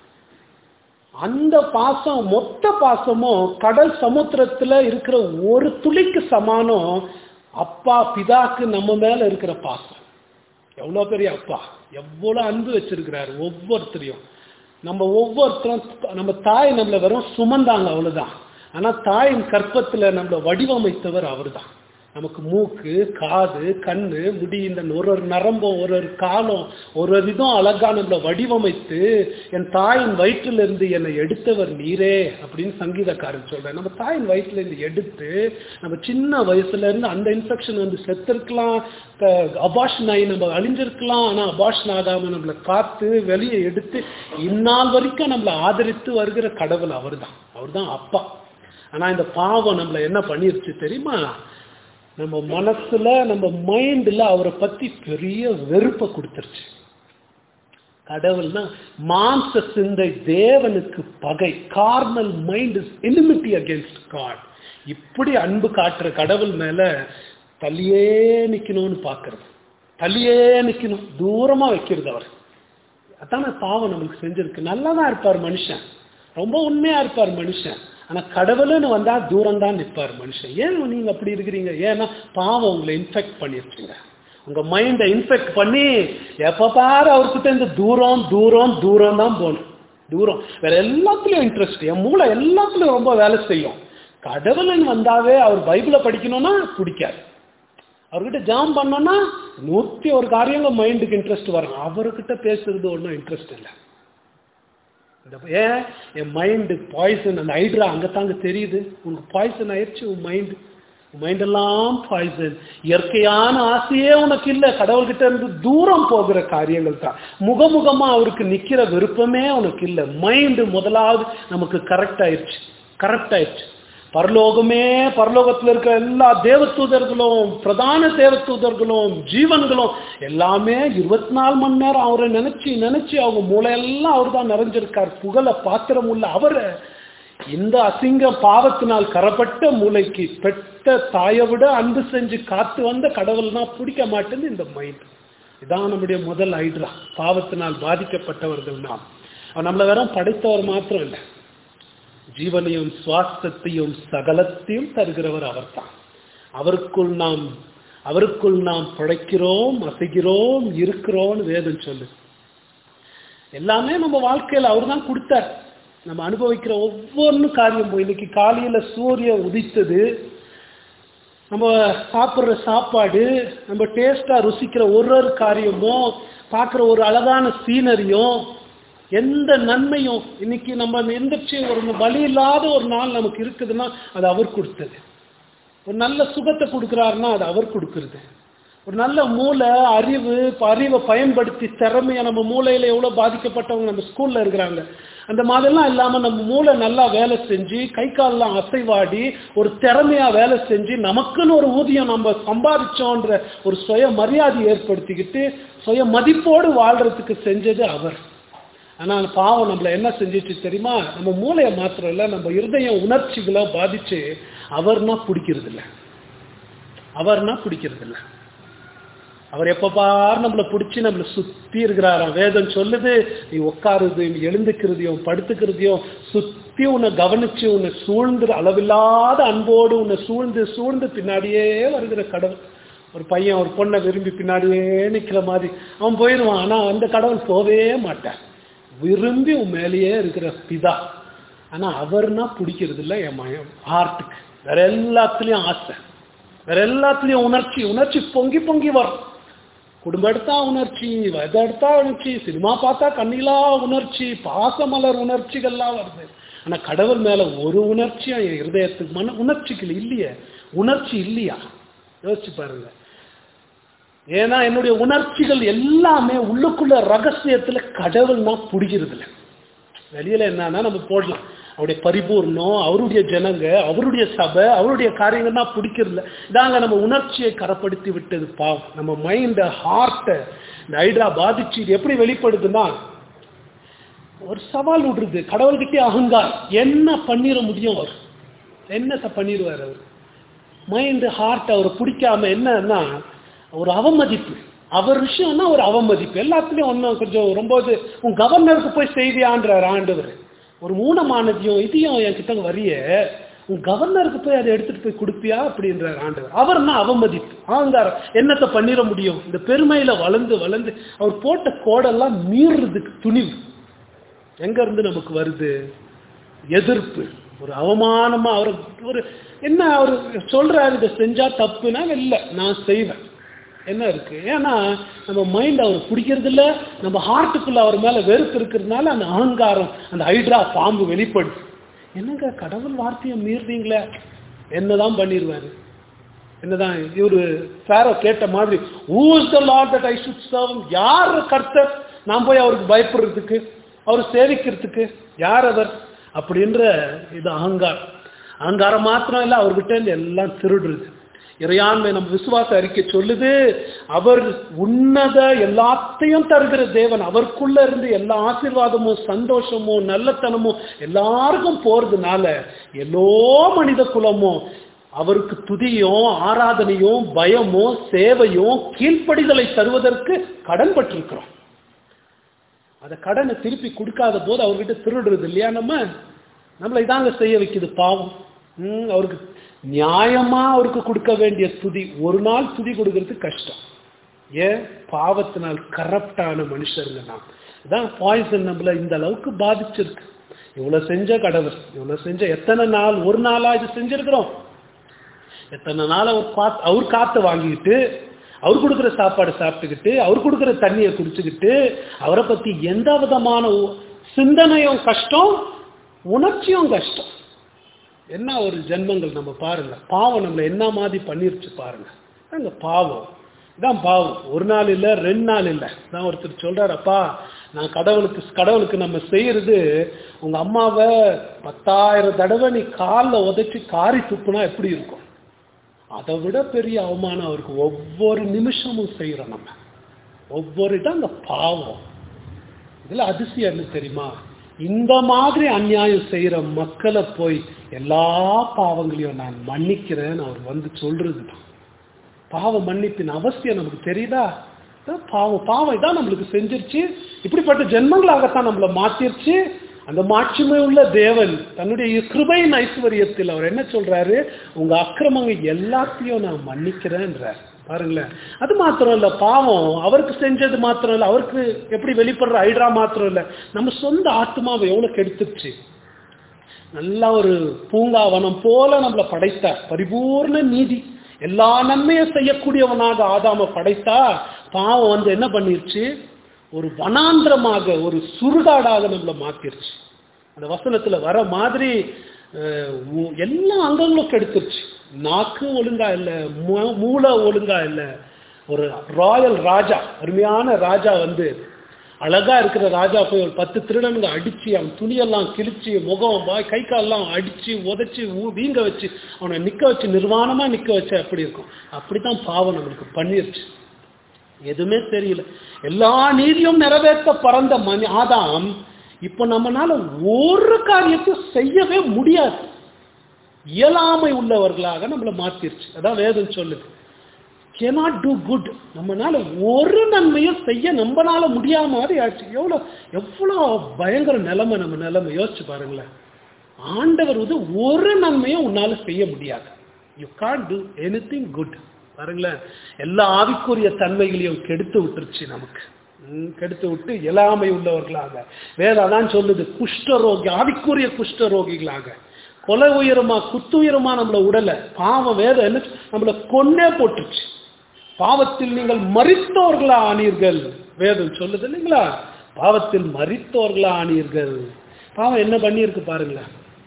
அந்த பாசம் மொத்த பாசமும் கடல் சமுத்திரத்துல இருக்கிற ஒரு துளிக்கு சமானம் அப்பா பிதாக்கு நம்ம மேல இருக்கிற பாசம் எவ்வளவு பெரிய அப்பா எவ்வளவு அன்பு வச்சிருக்கிறாரு ஒவ்வொருத்தரையும் நம்ம ஒவ்வொருத்தரும் நம்ம தாய் நம்மள வெறும் சுமந்தாங்க அவ்வளவுதான் ஆனா தாயின் கற்பத்துல நம்மள வடிவமைத்தவர் அவர்தான் நமக்கு மூக்கு காது கண்ணு முடி இந்த ஒரு ஒரு நரம்பும் ஒரு ஒரு காலம் ஒரு ஒரு இதும் அழகா நம்மள வடிவமைத்து என் தாயின் வயிற்றுல இருந்து என்னை எடுத்தவர் நீரே அப்படின்னு சங்கீதக்காரன் சொல்றேன் நம்ம தாயின் வயிற்றுல இருந்து எடுத்து நம்ம சின்ன வயசுல இருந்து அந்த இன்ஃபெக்ஷன் வந்து செத்துருக்கலாம் அபாஷன் ஆகி நம்ம அழிஞ்சிருக்கலாம் ஆனா அபாஷன் ஆகாம நம்மளை காத்து வெளியே எடுத்து இந்நாள் வரைக்கும் நம்மளை ஆதரித்து வருகிற கடவுள் அவர்தான் அவர்தான் அப்பா ஆனா இந்த பாவம் நம்மள என்ன பண்ணிருச்சு தெரியுமா நம்ம மனசுல நம்ம மைண்ட்ல அவரை பத்தி பெரிய வெறுப்பை கொடுத்துருச்சு கடவுள்னா மாம்ச சிந்தை தேவனுக்கு பகை carnal mind is enmity against God இப்படி அன்பு காட்டுற கடவுள் மேல தள்ளியே நிக்கணும்னு பாக்குறது தள்ளியே நிக்கணும் தூரமா வைக்கிறது அவர் அதான பாவம் நம்மளுக்கு செஞ்சிருக்கு நல்லா தான் இருப்பார் மனுஷன் ரொம்ப உண்மையா இருப்பார் மனுஷன் ஆனா கடவுள்னு வந்தா தூரம் தான் நிற்பார் மனுஷன் ஏன் நீங்க அப்படி இருக்கிறீங்க ஏன்னா பாவம் உங்களை இன்ஃபெக்ட் பண்ணிருச்சுங்க உங்க மைண்டை இன்ஃபெக்ட் பண்ணி எப்ப பாரு அவர்கிட்ட இந்த தூரம் தூரம் தூரம் தான் போகணும் தூரம் வேற எல்லாத்துலயும் இன்ட்ரெஸ்ட் என் மூளை எல்லாத்துலயும் ரொம்ப வேலை செய்யும் கடவுள்னு வந்தாவே அவர் பைபிளை படிக்கணும்னா பிடிக்காது அவர்கிட்ட ஜாம் பண்ணோம்னா நூத்தி ஒரு காரியங்கள் மைண்டுக்கு இன்ட்ரெஸ்ட் வரும் அவர்கிட்ட பேசுறது ஒன்றும் இன்ட்ரெஸ்ட் இல்லை இந்த ஏன் என் மைண்டு பாய்சன் அந்த ஐட்ரா அங்கே தாங்க தெரியுது உனக்கு பாய்சன் ஆயிடுச்சு உன் மைண்டு உன் மைண்டெல்லாம் பாய்சன் இயற்கையான ஆசையே உனக்கு இல்லை கடவுள்கிட்ட இருந்து தூரம் போகிற காரியங்கள் தான் முகமுகமா அவருக்கு நிக்கிற விருப்பமே உனக்கு இல்லை மைண்டு முதலாவது நமக்கு கரெக்ட் ஆயிடுச்சு கரெக்ட் ஆயிடுச்சு பரலோகமே பரலோகத்தில் இருக்கிற எல்லா தேவதூதர்களும் பிரதான தேவதூதர்களும் ஜீவன்களும் எல்லாமே இருபத்தி நாலு மணி நேரம் அவரை நினைச்சு நினைச்சு அவங்க மூளையெல்லாம் அவர் தான் நிறைஞ்சிருக்கார் புகழ பாத்திரம் உள்ள அவரை இந்த அசிங்க பாவத்தினால் கரப்பட்ட மூளைக்கு பெட்ட தாயை விட அன்பு செஞ்சு காத்து வந்த கடவுள்னா பிடிக்க மாட்டேன்னு இந்த மைண்ட் இதான் நம்முடைய முதல் ஐட்ரா பாவத்தினால் பாதிக்கப்பட்டவர்கள் நாம் அவர் நம்மளை வெறும் படைத்தவர் மாத்திரம் இல்லை ஜீவனையும் சுவாசத்தையும் சகலத்தையும் தருகிறவர் அவர்தான் அவருக்குள் நாம் அவருக்குள் நாம் பிழைக்கிறோம் அசைகிறோம் இருக்கிறோம்னு வேதம் சொல்லு எல்லாமே நம்ம வாழ்க்கையில் அவர் தான் கொடுத்தார் நம்ம அனுபவிக்கிற ஒவ்வொன்று காரியம் போய் இன்னைக்கு காலையில சூரியன் உதித்தது நம்ம சாப்பிட்ற சாப்பாடு நம்ம டேஸ்டா ருசிக்கிற ஒரு ஒரு காரியமும் பார்க்குற ஒரு அழகான சீனரியும் எந்த நன்மையும் இன்னைக்கு நம்ம எந்திரிச்சு ஒரு வழி இல்லாத ஒரு நாள் நமக்கு இருக்குதுன்னா அது அவர் கொடுத்தது ஒரு நல்ல சுகத்தை கொடுக்குறாருன்னா அது அவர் கொடுக்கறது ஒரு நல்ல மூளை அறிவு இப்ப அறிவை பயன்படுத்தி திறமையை நம்ம மூளையில எவ்வளவு பாதிக்கப்பட்டவங்க நம்ம ஸ்கூல்ல இருக்கிறாங்க அந்த மாதிரிலாம் இல்லாம நம்ம மூளை நல்லா வேலை செஞ்சு கை கால்லாம் அசைவாடி ஒரு திறமையா வேலை செஞ்சு நமக்குன்னு ஒரு ஊதியம் நம்ம சம்பாதிச்சோன்ற ஒரு சுய மரியாதை ஏற்படுத்திக்கிட்டு சுய மதிப்போடு வாழ்றதுக்கு செஞ்சது அவர் ஆனால் பாவம் நம்மளை என்ன செஞ்சிச்சு தெரியுமா நம்ம மூளையை மாத்திரம் இல்லை நம்ம இருதயம் உணர்ச்சிகளை பாதிச்சு அவர்னா பிடிக்கிறது இல்லை அவர்னா பிடிக்கிறது இல்லை அவர் எப்ப பார் நம்மளை பிடிச்சி நம்மளை சுத்தி இருக்கிறாராம் வேதம் சொல்லுது நீ உட்காருதையும் எழுந்துக்கிறதையும் படுத்துக்கிறதையும் சுத்தி உன்னை கவனிச்சு உன்னை சூழ்ந்து அளவில்லாத அன்போடு உன்னை சூழ்ந்து சூழ்ந்து பின்னாடியே வருகிற கடவுள் ஒரு பையன் ஒரு பொண்ணை விரும்பி பின்னாடியே நிக்கிற மாதிரி அவன் போயிடுவான் ஆனா அந்த கடவுள் போவே மாட்டான் விரும்பி உன் மேலேயே இருக்கிற பிதா ஆனா அவர்னா பிடிக்கிறது இல்லை என் மயம் ஹார்ட்டுக்கு வேற எல்லாத்துலயும் ஆசை வேற எல்லாத்துலயும் உணர்ச்சி உணர்ச்சி பொங்கி பொங்கி வரும் குடும்பம் எடுத்தா உணர்ச்சி வயது எடுத்தா உணர்ச்சி சினிமா பார்த்தா கண்ணிலா உணர்ச்சி பாசமலர் உணர்ச்சிகள்லாம் வருது ஆனா கடவுள் மேல ஒரு உணர்ச்சியும் என் இருதயத்துக்கு மன உணர்ச்சிகள் இல்லையே உணர்ச்சி இல்லையா யோசிச்சு பாருங்க ஏன்னா என்னுடைய உணர்ச்சிகள் எல்லாமே உள்ளுக்குள்ள ரகசியத்துல கடவுள்னா பிடிக்கிறது இல்லை வெளியில என்னன்னா நம்ம போடலாம் அவருடைய பரிபூர்ணம் அவருடைய ஜனங்க அவருடைய சபை அவருடைய காரியங்கள்னா பிடிக்கிறதுல இதாங்க நம்ம உணர்ச்சியை கரப்படுத்தி விட்டது பாவம் நம்ம மைண்ட ஹார்ட்டை இந்த ஹைட்ரா பாதிச்சு இது எப்படி வெளிப்படுதுன்னா ஒரு சவால் விடுறது கடவுள்கிட்டே அகங்கார் என்ன பண்ணிட முடியும் அவர் என்னத்தை பண்ணிடுவார் அவர் மைண்டு ஹார்ட் அவரை பிடிக்காம என்னன்னா ஒரு அவமதிப்பு அவர் விஷயம்னா ஒரு அவமதிப்பு எல்லாத்துலயும் ஒன்றும் கொஞ்சம் ரொம்ப இது உன் கவர்னருக்கு போய் செய்தியான்றார் ஆண்டவர் ஒரு ஊனமானதையும் இதையும் என் கிட்ட வரிய உன் கவர்னருக்கு போய் அதை எடுத்துட்டு போய் கொடுப்பியா அப்படின்றார் ஆண்டவர் அவர்னா அவமதிப்பு ஆங்காரம் என்னத்தை பண்ணிட முடியும் இந்த பெருமையில வளர்ந்து வளர்ந்து அவர் போட்ட கோடெல்லாம் மீறுறதுக்கு துணிவு எங்க இருந்து நமக்கு வருது எதிர்ப்பு ஒரு அவமானமா அவர் ஒரு என்ன அவர் சொல்றாரு இதை செஞ்சா தப்புனா இல்லை நான் செய்வேன் என்ன இருக்கு ஏன்னா நம்ம மைண்ட் அவர் பிடிக்கிறது இல்ல நம்ம ஹார்ட்டுக்குள்ள அவர் மேல வெறுப்பு இருக்கிறதுனால அந்த அகங்காரம் அந்த ஹைட்ரா பாம்பு வெளிப்படுது என்னங்க கடவுள் வார்த்தையை மீறுறீங்களே என்னதான் பண்ணிடுவாரு என்னதான் இவரு ஃபேரோ கேட்ட மாதிரி who's the Lord that I should serve யார் கர்த்தர் நான் போய் அவருக்கு பயப்படுறதுக்கு அவர் சேவிக்கிறதுக்கு யார் அவர் அப்படின்ற இது அகங்காரம் அகங்காரம் மாத்திரம் இல்லை அவர்கிட்ட இருந்து எல்லாம் திருடுறது இறையாண்மை நம்ம விசுவாச அறிக்கை சொல்லுது அவர் உன்னத எல்லாத்தையும் தருகிற தேவன் அவருக்குள்ள இருந்து எல்லா ஆசீர்வாதமும் சந்தோஷமும் நல்லத்தனமும் எல்லாருக்கும் போறதுனால எல்லோ மனித குலமும் அவருக்கு துதியும் ஆராதனையும் பயமும் சேவையும் கீழ்ப்படிதலை தருவதற்கு கடன் பட்டிருக்கிறோம் அந்த கடனை திருப்பி கொடுக்காத போது அவர்கிட்ட திருடுறது இல்லையா நம்ம நம்மளை இதாங்க செய்ய வைக்குது பாவம் ம், அவருக்கு நியாயமா அவருக்கு கொடுக்க வேண்டிய துதி ஒரு நாள் துதி கொடுக்கறது கஷ்டம் ஏன் பாவத்தினால் கரப்டான மனுஷருங்க நாம் இதான் பாய்சன் நம்மள இந்த அளவுக்கு பாதிச்சிருக்கு இவ்வளவு செஞ்ச கடவுள் இவ்வளவு செஞ்ச எத்தனை நாள் ஒரு நாளா இது செஞ்சிருக்கிறோம் எத்தனை நாள் அவர் காத்து அவர் காத்து வாங்கிக்கிட்டு அவர் கொடுக்குற சாப்பாடு சாப்பிட்டுக்கிட்டு அவர் கொடுக்குற தண்ணியை குடிச்சுக்கிட்டு அவரை பத்தி எந்த விதமான உ- சிந்தனையும் கஷ்டம் உணர்ச்சியும் கஷ்டம் என்ன ஒரு ஜென்மங்கள் நம்ம பாருங்க பாவம் நம்மளை என்ன மாதிரி பண்ணிருச்சு பாருங்க அந்த பாவம் இதான் பாவம் ஒரு நாள் இல்லை ரெண்டு நாள் இல்லை தான் ஒருத்தர் சொல்றாரு அப்பா நான் கடவுளுக்கு கடவுளுக்கு நம்ம செய்யறது உங்க அம்மாவை பத்தாயிரம் தடவை நீ காலில் உதைச்சி காரி துப்புனா எப்படி இருக்கும் அதை விட பெரிய அவமானம் அவருக்கு ஒவ்வொரு நிமிஷமும் செய்யறோம் நம்ம ஒவ்வொரு இடம் அந்த பாவம் இதுல அதிசயம் என்ன தெரியுமா இந்த மாதிரி அநியாயம் செய்யற மக்களை போய் எல்லா பாவங்களையும் நான் மன்னிக்கிறேன்னு அவர் வந்து சொல்றது பாவ மன்னிப்பின் அவசியம் நமக்கு தெரியுதா இதான் பாவம் பாவம் இதான் நம்மளுக்கு செஞ்சிருச்சு இப்படிப்பட்ட ஜென்மங்களாகத்தான் நம்மளை மாத்திருச்சு அந்த மாட்சிமை உள்ள தேவன் தன்னுடைய கிருபையின் ஐஸ்வர்யத்தில் அவர் என்ன சொல்றாரு உங்க அக்கிரமங்க எல்லாத்தையும் நான் மன்னிக்கிறேன்றார் பாருங்களேன் அது மாத்திரம் இல்ல பாவம் அவருக்கு செஞ்சது மாத்திரம் இல்ல அவருக்கு எப்படி வெளிப்படுற ஐட்ரா மாத்திரம் இல்ல நம்ம சொந்த ஆத்மாவை எவ்வளவு கெடுத்துருச்சு நல்ல ஒரு பூங்காவனம் போல நம்மளை படைத்தார் பரிபூர்ண நீதி எல்லா நன்மையும் செய்யக்கூடியவனாக ஆதாம படைத்தா பாவம் வந்து என்ன பண்ணிருச்சு ஒரு வனாந்திரமாக ஒரு சுடுகாடாக நம்மளை மாத்திருச்சு அந்த வசனத்துல வர மாதிரி அஹ், உ- எல்லா அங்கங்களும் கெடுத்துருச்சு நாக்கு ஒழுங்கா இல்ல மூ- மூளை ஒழுங்கா இல்ல ஒரு ராயல் ராஜா அருமையான ராஜா வந்து அழகா இருக்கிற ராஜா போய் ஒரு பத்து திருடனுங்க அடிச்சு அவன் துணியெல்லாம் கிழிச்சு முகம் வாய் கை காலெல்லாம் அடிச்சு உதைச்சு ஊ- வீங்க வச்சு அவனை நிக்க வச்சு நிர்வாணமா நிக்க வச்சு அப்படி இருக்கும் அப்படித்தான் பாவம் நம்மளுக்கு பண்ணிருச்சு எதுவுமே தெரியல எல்லா நீதியும் நிறைவேற்ற பறந்த மனி ஆதாம் இப்ப நம்மனால ஒரு காரியத்தை செய்யவே முடியாது இயலாமை உள்ளவர்களாக நம்மளை மாத்திருச்சு அதான் வேதம் சொல்லுது cannot do குட் நம்மனால ஒரு நன்மையும் செய்ய நம்மனால முடியாம மாதிரி ஆச்சு எவ்வளோ எவ்வளோ பயங்கர நிலைமை நம்ம நிலைமை யோசிச்சு பாருங்களேன் ஆண்டவர் வந்து ஒரு நன்மையும் உன்னால செய்ய முடியாது you can do anything good பாருங்களேன் எல்லா ஆவிக்குரிய தன்மைகளையும் கெடுத்து விட்டுருச்சு நமக்கு ம், கெடுத்து விட்டு இயலாமை உள்ளவர்களாக வேற அதான் சொல்லுது குஷ்டரோகி ஆவிக்குரிய குஷ்டரோகிகளாக கொலை உயரமா குத்து உயரமா நம்மள உடல பாவம் வேதம் என்ன நம்மள கொன்னே போட்டுருச்சு பாவத்தில் நீங்கள் மறித்தோர்களா ஆனீர்கள் வேதம் சொல்லுது இல்லைங்களா பாவத்தில் மறித்தோர்களா ஆனீர்கள் பாவம் என்ன பண்ணியிருக்கு பாருங்களேன்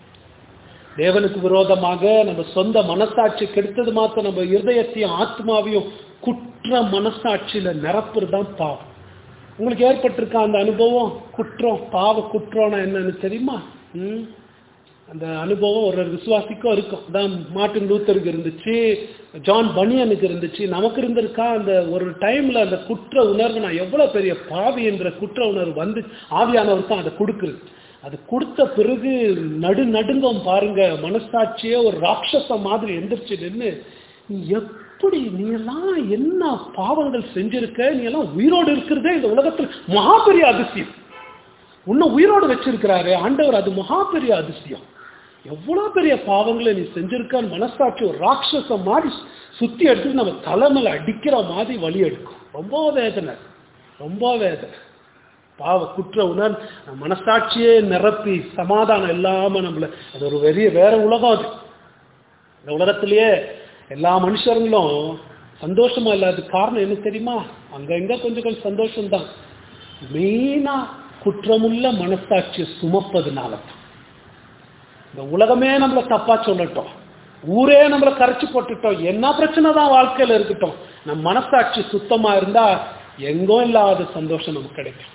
தேவனுக்கு விரோதமாக நம்ம சொந்த மனசாட்சி கெடுத்தது மாத்திரம் நம்ம இருதயத்தையும் ஆத்மாவையும் குற்ற மனசாட்சியில நிரப்புறது தான் பாவம் உங்களுக்கு ஏற்பட்டிருக்கா அந்த அனுபவம் குற்றம் பாவ குற்றம்னா என்னன்னு தெரியுமா ம்? அந்த அனுபவம் ஒரு ஒரு விசுவாசிக்கும் இருக்கும் அதான் மார்ட்டின் லூத்தருக்கு இருந்துச்சு ஜான் பனியனுக்கு இருந்துச்சு நமக்கு இருந்திருக்கா அந்த ஒரு டைம்ல அந்த குற்ற உணர்வு நான் எவ்வளவு பெரிய பாவி என்ற குற்ற உணர்வு வந்து ஆவியானவர் தான் அதை கொடுக்குறது அது கொடுத்த பிறகு நடு நடுங்கம் பாருங்க மனசாட்சியே ஒரு ராட்சச மாதிரி எந்திரிச்சு நின்று நீ எப்படி நீ எல்லாம் என்ன பாவங்கள் செஞ்சிருக்க நீ எல்லாம் உயிரோடு இருக்கிறதே இந்த உலகத்தில் மகாபெரிய அதிசயம் உன்னை உயிரோடு வச்சிருக்கிறாரு ஆண்டவர் அது மகாபெரிய அதிசயம் எவ்வளவு பெரிய பாவங்களை நீ செஞ்சிருக்கான்னு மனசாட்சி ஒரு ராட்சசம் மாதிரி சுத்தி எடுத்து நம்ம தலைமையில அடிக்கிற மாதிரி வலி எடுக்கும் ரொம்ப வேதனை ரொம்ப வேதனை பாவ குற்ற உணர் மனசாட்சியே நிரப்பி சமாதானம் இல்லாம நம்மள அது ஒரு பெரிய வேற உலகம் அது இந்த உலகத்திலேயே எல்லா மனுஷர்களும் சந்தோஷமா இல்லாத காரணம் என்ன தெரியுமா அங்க இங்க கொஞ்சம் கொஞ்சம் சந்தோஷம்தான் மெயினா குற்றமுள்ள மனசாட்சியை சுமப்பதுனால தான் இந்த உலகமே நம்மள தப்பா சொல்லட்டும் ஊரே நம்மள கரைச்சு போட்டுட்டோம் என்ன பிரச்சனை தான் வாழ்க்கையில இருக்கட்டும் நம்ம மனசாட்சி சுத்தமா இருந்தா எங்கும் இல்லாத சந்தோஷம் நமக்கு கிடைக்கும்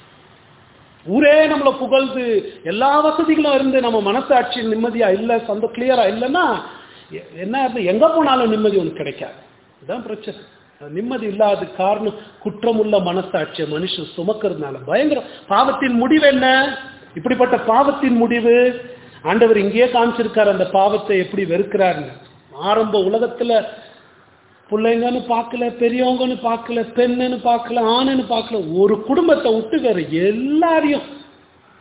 ஊரே நம்மளை புகழ்ந்து எல்லா வசதிகளும் இருந்து நம்ம மனசாட்சி நிம்மதியா இல்ல சந்த கிளியரா இல்லைன்னா எ- என்ன இருந்து எங்க போனாலும் நிம்மதி உனக்கு கிடைக்காது இதுதான் பிரச்சனை அது நிம்மதி இல்லாத காரணம் குற்றமுள்ள மனசாட்சியை மனுஷன் சுமக்கிறதுனால பயங்கர பாவத்தின் முடிவு என்ன இப்படிப்பட்ட பாவத்தின் முடிவு ஆண்டவர் இங்கேயே காமிச்சிருக்காரு அந்த பாவத்தை எப்படி வெறுக்கிறாருன்னு ஆரம்ப உலகத்துல பிள்ளைங்கன்னு பார்க்கல பெரியவங்கன்னு பார்க்கல பெண்ணுன்னு பார்க்கல ஆணுன்னு பார்க்கல ஒரு குடும்பத்தை விட்டு வேற எல்லாரையும்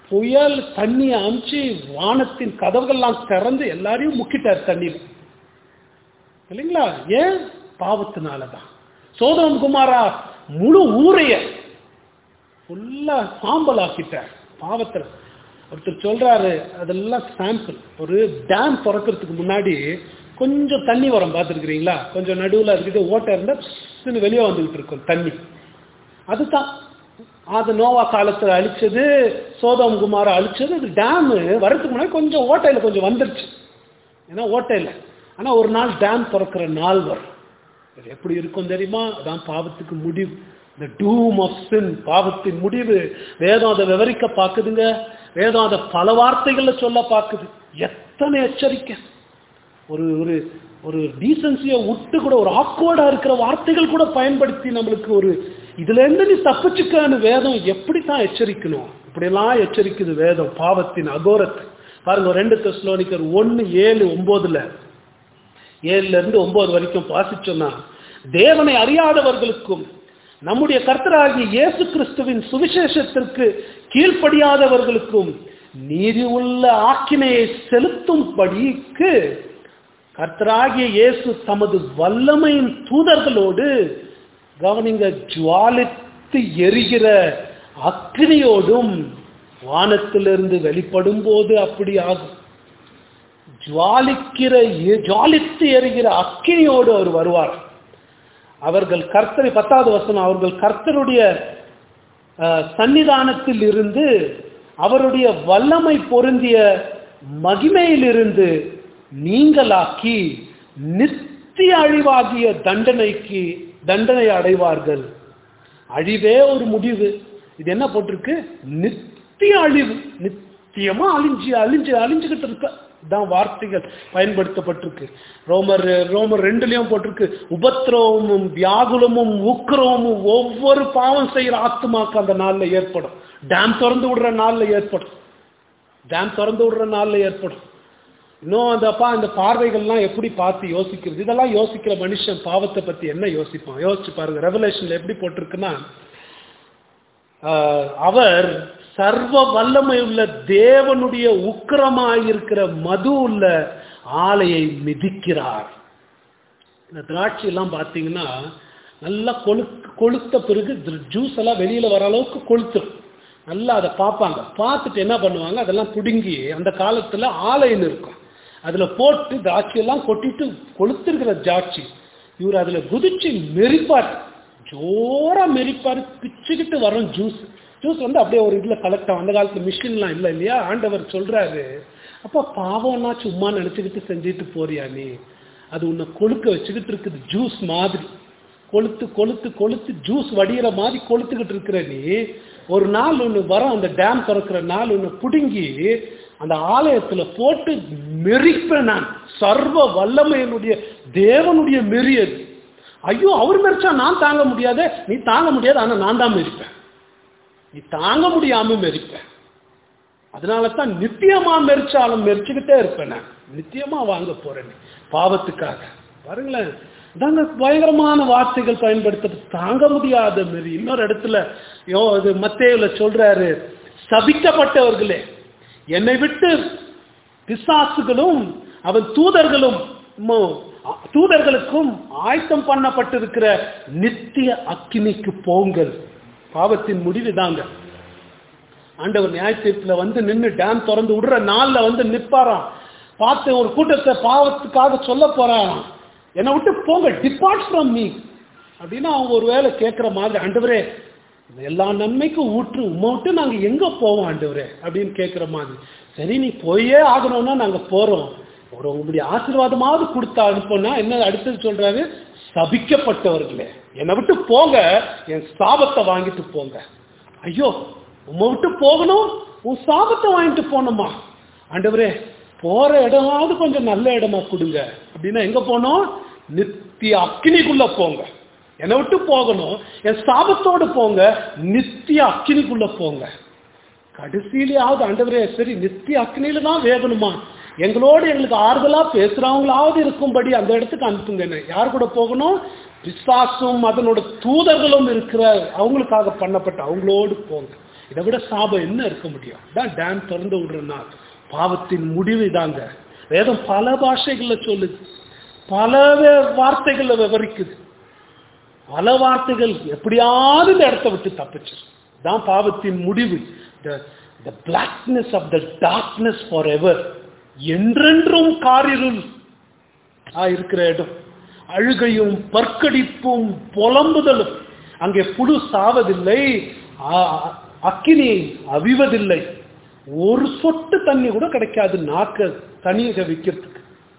புயல் தண்ணியை அமுச்சு வானத்தின் கதவுகள்லாம் திறந்து எல்லாரையும் முக்கிட்டார் தண்ணியில் இல்லைங்களா ஏன் பாவத்தினால தான் சோதரம் குமாரா முழு ஊரைய ஃபுல்லா சாம்பல் ஆக்கிட்டார் பாவத்தில் ஒருத்தர் சொல்றாரு அதெல்லாம் சாம்பிள் ஒரு டேம் திறக்கிறதுக்கு முன்னாடி கொஞ்சம் தண்ணி வரும் பார்த்துருக்கிறீங்களா கொஞ்சம் நடுவில் அதுக்கிட்ட ஓட்டை இருந்தால் வெளியே வந்துகிட்டு இருக்கும் தண்ணி அதுதான் அது நோவா காலத்தில் அழிச்சது சோதம் குமாரை அழிச்சது அது டேமு வரதுக்கு முன்னாடி கொஞ்சம் ஓட்டையில் கொஞ்சம் வந்துருச்சு ஏன்னா ஓட்டையில் ஆனால் ஒரு நாள் டேம் திறக்கிற நாள் வரும் அது எப்படி இருக்கும் தெரியுமா அதான் பாவத்துக்கு முடிவு இந்த டூம் ஆஃப் சின் பாவத்தின் முடிவு வேதம் அதை விவரிக்க பார்க்குதுங்க வேதம் அதை பல வார்த்தைகள்ல சொல்ல பார்க்குது எத்தனை எச்சரிக்கை ஒரு ஒரு ஒரு டீசன்சியை விட்டு கூட ஒரு ஆக்வர்டா இருக்கிற வார்த்தைகள் கூட பயன்படுத்தி நம்மளுக்கு ஒரு இதுல இருந்து நீ தப்பிச்சுக்கான்னு வேதம் எப்படி தான் எச்சரிக்கணும் இப்படியெல்லாம் எச்சரிக்குது வேதம் பாவத்தின் அகோரத்தை பாருங்க ரெண்டு தெஸ்லோனிக்கர் ஒன்னு ஏழு ஒன்பதுல ஏழுல இருந்து ஒன்பது வரைக்கும் வாசிச்சோம்னா தேவனை அறியாதவர்களுக்கும் நம்முடைய கர்த்தராகிய இயேசு கிறிஸ்துவின் சுவிசேஷத்திற்கு கீழ்ப்படியாதவர்களுக்கும் நீதி உள்ள ஆக்கினையை செலுத்தும்படிக்கு கர்த்தராகிய இயேசு தமது வல்லமையின் தூதர்களோடு கவனிங்க ஜுவாலித்து எரிகிற அக்னியோடும் வானத்திலிருந்து வெளிப்படும் போது அப்படி ஆகும் ஜுவாலிக்கிற ஜுவாலித்து எரிகிற அக்கினியோடு அவர் வருவார் அவர்கள் கர்த்தரை பத்தாவது வசனம் அவர்கள் கர்த்தருடைய சன்னிதானத்தில் இருந்து அவருடைய வல்லமை பொருந்திய மகிமையிலிருந்து நீங்களாக்கி நித்திய அழிவாகிய தண்டனைக்கு தண்டனை அடைவார்கள் அழிவே ஒரு முடிவு இது என்ன போட்டிருக்கு நித்திய அழிவு நித்தியமா அழிஞ்சு அழிஞ்சு அழிஞ்சுக்கிட்டு இருக்க தான் வார்த்தைகள் பயன்படுத்தப்பட்டிருக்கு ரோமர் ரோமர் ரெண்டுலயும் போட்டிருக்கு உபத்திரவமும் வியாகுலமும் உக்கிரவமும் ஒவ்வொரு பாவம் செய்யற ஆத்துமாக்கு அந்த நாள்ல ஏற்படும் டேம் திறந்து விடுற நாள்ல ஏற்படும் டேம் திறந்து விடுற நாள்ல ஏற்படும் இன்னும் அந்த அப்பா இந்த பார்வைகள்லாம் எப்படி பார்த்து யோசிக்கிறது இதெல்லாம் யோசிக்கிற மனுஷன் பாவத்தை பத்தி என்ன யோசிப்பான் யோசிச்சு பாருங்க ரெவலேஷன்ல எப்படி போட்டிருக்குன்னா அவர் சர்வ வல்லமை உள்ள தேவனுடைய உக்கிரமாயிருக்கிற மது உள்ள ஆலையை மிதிக்கிறார் இந்த திராட்சை எல்லாம் பார்த்தீங்கன்னா நல்லா கொழு கொளுத்த பிறகு ஜூஸ் எல்லாம் வெளியில வர அளவுக்கு கொளுத்துரும் நல்லா அதை பார்ப்பாங்க பார்த்துட்டு என்ன பண்ணுவாங்க அதெல்லாம் பிடுங்கி அந்த காலத்துல ஆலைன்னு இருக்கும் அதுல போட்டு திராட்சையெல்லாம் கொட்டிட்டு கொளுத்திருக்கிற திராட்சை இவர் அதுல குதிச்சு மெரிப்பார் ஜோரா மெரிப்பார் பிச்சுக்கிட்டு வரும் ஜூஸ் ஜூஸ் வந்து அப்படியே ஒரு இதுல கலெக்ட் ஆகும் அந்த காலத்துல மிஷின்லாம் இல்லை இல்லையா ஆண்டவர் சொல்றாரு அப்ப பாவம்னா சும்மா நினைச்சுக்கிட்டு செஞ்சுட்டு போறியா நீ அது உன்னை கொழுக்க வச்சுக்கிட்டு இருக்குது ஜூஸ் மாதிரி கொளுத்து கொளுத்து கொளுத்து ஜூஸ் வடிகிற மாதிரி கொளுத்துக்கிட்டு இருக்கிற நீ ஒரு நாள் ஒன்று வரும் அந்த டேம் திறக்கிற நாள் ஒன்று பிடுங்கி அந்த ஆலயத்துல போட்டு மெரிப்பேன் நான் சர்வ வல்லமையினுடைய தேவனுடைய மெரியது ஐயோ அவர் மெரிச்சா நான் தாங்க முடியாதே நீ தாங்க முடியாது ஆனா நான் தான் மெரிப்பேன் நீ தாங்க முடியாம மெரிப்பேன் அதனால தான் நித்தியமா மெரிச்சாலும் மெரிச்சுக்கிட்டே இருப்பேன் நான் நித்தியமா வாங்க போறேன் பாவத்துக்காக பாருங்களேன் தாங்க பயங்கரமான வார்த்தைகள் பயன்படுத்த தாங்க முடியாத மாரி இன்னொரு இடத்துல யோ இது மத்தேயுல சொல்றாரு சபிக்கப்பட்டவர்களே என்னை விட்டு பிசாசுகளும் அவன் தூதர்களும் தூதர்களுக்கும் ஆயத்தம் பண்ணப்பட்டிருக்கிற நித்திய அக்கினிக்கு போங்கள் பாவத்தின் முடிவு தாங்க ஆண்டவர் நியாயத்தீர்ப்புல வந்து நின்று டேம் திறந்து விடுற நாள்ல வந்து நிப்பாராம் பார்த்து ஒரு கூட்டத்தை பாவத்துக்காக சொல்ல போறாராம் என்னை விட்டு போங்க டிபார்ட் ஃப்ரம் மீ அப்படின்னு அவங்க ஒரு வேலை கேட்குற மாதிரி ஆண்டவரே எல்லா நன்மைக்கும் ஊற்று உம்மை விட்டு நாங்கள் எங்கே போவோம் ஆண்டவரே அப்படின்னு கேட்குற மாதிரி சரி நீ போயே ஆகணும்னா நாங்கள் போகிறோம் ஒரு உங்களுடைய ஆசீர்வாதமாவது கொடுத்தா அனுப்போனா என்ன அடுத்தது சொல்றாரு சபிக்கப்பட்டவர்களே என்னை விட்டு போங்க என் சாபத்தை வாங்கிட்டு போங்க ஐயோ உம்மை விட்டு போகணும் உன் சாபத்தை வாங்கிட்டு போகணுமா ஆண்டவரே போற இடமாவது கொஞ்சம் நல்ல இடமா கொடுங்க அப்படின்னா எங்க போனோம் நித்திய அக்கினிக்குள்ள போங்க என்னை விட்டு போகணும் என் சாபத்தோடு போங்க நித்திய அக்கினிக்குள்ள போங்க கடைசியிலேயாவது ஆண்டவரே சரி நித்திய அக்னியில தான் வேகணுமா எங்களோடு எங்களுக்கு ஆறுதலா பேசுறவங்களாவது இருக்கும்படி அந்த இடத்துக்கு அனுப்புங்க என்ன யார் கூட போகணும் பிசாசும் அதனோட தூதர்களும் இருக்கிற அவங்களுக்காக பண்ணப்பட்ட அவங்களோடு போங்க இதை விட சாபம் என்ன இருக்க முடியும் தான் டேம் திறந்து விடுற நாள் பாவத்தின் முடிவு இதாங்க வேதம் பல பாஷைகள்ல சொல்லுது பல வே- வார்த்தைகள்ல விவரிக்குது பல வார்த்தைகள் எப்படியாவது இந்த இடத்த விட்டு தப்பிச்சு தான் பாவத்தின் முடிவு the blackness of the darkness forever என்றென்றும் காரிருள் ஆ இருக்கிற இடம் அழுகையும் பற்கடிப்பும் புலம்புதலும் அங்கே புழு சாவதில்லை ஆ- அக்கினி அவிவதில்லை ஒரு சொட்டு தண்ணி கூட கிடைக்காது நாக்க தனியாக வைக்கிறதுக்கு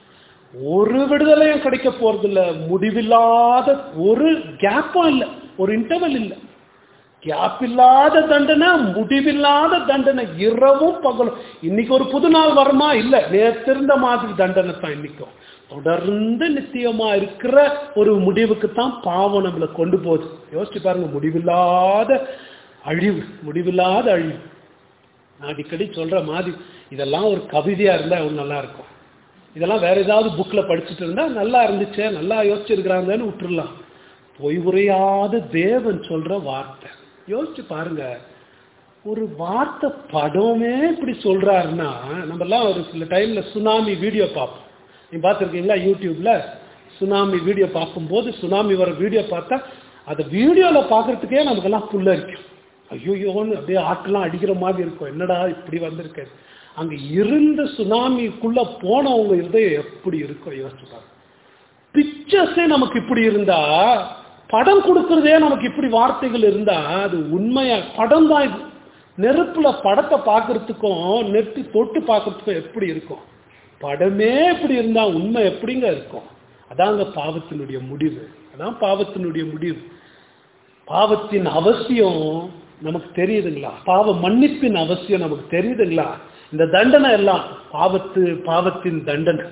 ஒரு விடுதலையும் கிடைக்க போறதில்ல முடிவில்லாத ஒரு கேப்பும் இல்லை ஒரு இன்டர்வல் இல்லை கேப் இல்லாத தண்டனை முடிவில்லாத தண்டனை இரவும் பகலும் இன்னைக்கு ஒரு புது நாள் வருமா இல்ல நேத்திருந்த மாதிரி தண்டனை தான் இன்னைக்கும் தொடர்ந்து நித்தியமா இருக்கிற ஒரு முடிவுக்கு தான் பாவம் நம்மளை கொண்டு போகுது யோசிச்சு பாருங்க முடிவில்லாத அழிவு முடிவில்லாத அழிவு நான் அடிக்கடி சொல்ற மாதிரி இதெல்லாம் ஒரு கவிதையா இருந்தா இன்னும் நல்லா இருக்கும் இதெல்லாம் வேற ஏதாவது புக்ல படிச்சுட்டு இருந்தா நல்லா இருந்துச்சே நல்லா யோசிச்சிருக்கிறாங்கன்னு விட்டுறலாம் பொய் உரையாத தேவன் சொல்ற வார்த்தை யோசிச்சு பாருங்க ஒரு வார்த்தை படமே இப்படி சொல்றாருன்னா நம்ம எல்லாம் ஒரு சில டைம்ல சுனாமி வீடியோ பார்ப்போம் நீங்க பார்த்துருக்கீங்களா யூடியூப்ல சுனாமி வீடியோ பார்க்கும்போது சுனாமி வர வீடியோ பார்த்தா அதை வீடியோல பார்க்கறதுக்கே நமக்கெல்லாம் புல்லரிக்கும் ஐயோயோன்னு அப்படியே ஆட்டெல்லாம் அடிக்கிற மாதிரி இருக்கும் என்னடா இப்படி வந்திருக்கு அங்க இருந்த சுனாமிக்குள்ள போனவங்க இருதயம் எப்படி இருக்கும் யோசிச்சு பாருங்க பிக்சர்ஸே நமக்கு இப்படி இருந்தா படம் கொடுக்கறதே நமக்கு இப்படி வார்த்தைகள் இருந்தா அது உண்மையா படம் தான் இது நெருப்புல படத்தை பார்க்கறதுக்கும் நெருப்பு தொட்டு பார்க்கறதுக்கும் எப்படி இருக்கும் படமே இப்படி இருந்தா உண்மை எப்படிங்க இருக்கும் அதாங்க பாவத்தினுடைய முடிவு அதான் பாவத்தினுடைய முடிவு பாவத்தின் அவசியம் நமக்கு தெரியுதுங்களா பாவ மன்னிப்பின் அவசியம் நமக்கு தெரியுதுங்களா இந்த தண்டனை எல்லாம் பாவத்து பாவத்தின் தண்டனை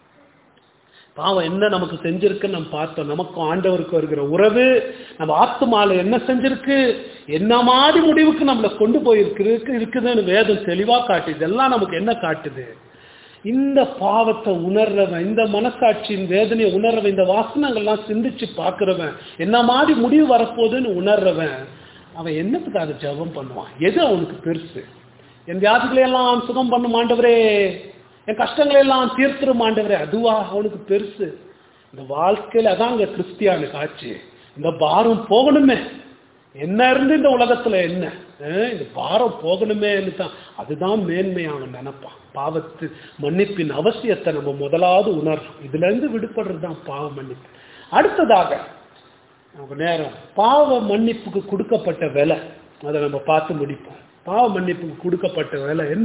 பாவம் என்ன நமக்கு செஞ்சிருக்குன்னு நம்ம பார்த்தோம் நமக்கும் ஆண்டவருக்கும் இருக்கிற உறவு நம்ம ஆத்துமால என்ன செஞ்சிருக்கு என்ன மாதிரி முடிவுக்கு நம்மளை கொண்டு போயிருக்கு இருக்குதுன்னு வேதம் தெளிவா காட்டுது இதெல்லாம் நமக்கு என்ன காட்டுது இந்த பாவத்தை உணர்றவன் இந்த மனசாட்சியின் வேதனையை உணர்றவன் இந்த வாசனங்கள்லாம் சிந்திச்சு பார்க்கிறவன் என்ன மாதிரி முடிவு வரப்போகுதுன்னு உணர்றவன் அவன் என்னத்துக்காக ஜெபம் பண்ணுவான் எது அவனுக்கு பெருசு என் வியாதிகளை எல்லாம் சுகம் பண்ணும் ஆண்டவரே என் கஷ்டங்களை எல்லாம் தீர்த்துரும் ஆண்டவரே அதுவா அவனுக்கு பெருசு இந்த வாழ்க்கையில அதாங்க கிறிஸ்தியானுக்கு ஆச்சு இந்த பாரம் போகணுமே என்ன இருந்து இந்த உலகத்துல என்ன அஹ் இந்த பாரம் போகணுமேன்னு தான் அதுதான் மேன்மை அவன் நினைப்பான் பாவத்து மன்னிப்பின் அவசியத்தை நம்ம முதலாவது உணர்றோம் இதுல இருந்து விடுபடுறது தான் பாவ மன்னிப்பு அடுத்ததாக நமக்கு நேரம் பாவ மன்னிப்புக்கு கொடுக்கப்பட்ட விலை அதை நம்ம பார்த்து முடிப்போம் பாவ மன்னிப்புக்கு கொடுக்கப்பட்ட விலை என்ன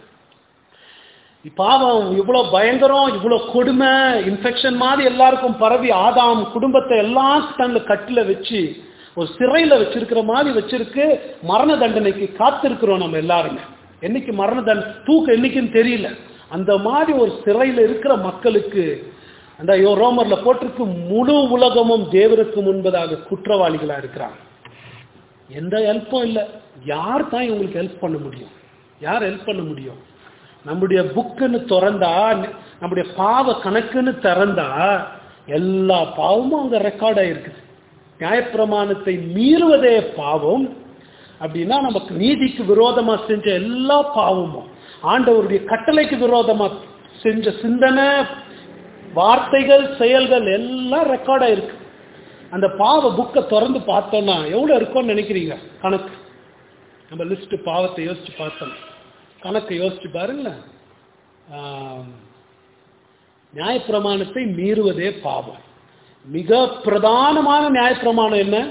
பாவம் இவ்வளவு பயங்கரம் இவ்வளவு கொடுமை இன்ஃபெக்ஷன் மாதிரி எல்லாருக்கும் பரவி ஆதாம் குடும்பத்தை எல்லாம் தன்னை கட்டில வச்சு ஒரு சிறையில வச்சிருக்கிற மாதிரி வச்சிருக்கு மரண தண்டனைக்கு காத்திருக்கிறோம் நம்ம எல்லாருமே என்னைக்கு மரண தண்டனை தூக்கம் என்னைக்குன்னு தெரியல அந்த மாதிரி ஒரு சிறையில இருக்கிற மக்களுக்கு அந்த யோ- ரோமர்ல போட்டிருக்கு முழு உலகமும் தேவருக்கு முன்பதாக குற்றவாளிகளா இருக்கிறாங்க எந்த ஹெல்ப்பும் இல்லை யார் தான் இவங்களுக்கு ஹெல்ப் பண்ண முடியும் யார் ஹெல்ப் பண்ண முடியும் நம்முடைய புக்குன்னு திறந்தா நம்முடைய பாவ கணக்குன்னு திறந்தா எல்லா பாவமும் அங்க ரெக்கார்ட் ஆயிருக்குது நியாயப்பிரமாணத்தை மீறுவதே பாவம் அப்படின்னா நமக்கு நீதிக்கு விரோதமா செஞ்ச எல்லா பாவமும் ஆண்டவருடைய கட்டளைக்கு விரோதமா செஞ்ச சிந்தனை வார்த்தைகள் செயல்கள் எல்லாம் ரெக்கார்ட் ஆயிருக்கு அந்த பாவ புக்கை திறந்து பார்த்தோம்னா எவ்வளவு இருக்கும்னு நினைக்கிறீங்க கணக்கு நம்ம லிஸ்ட் பாவத்தை யோசிச்சு பார்த்தோம் கணக்கு யோசிச்சு பாருங்களேன் ஆம், நியாயப்பிரமாணத்தை மீறுவதே பாவம் மிக பிரதானமான நியாயப்பிரமாணம் என்ன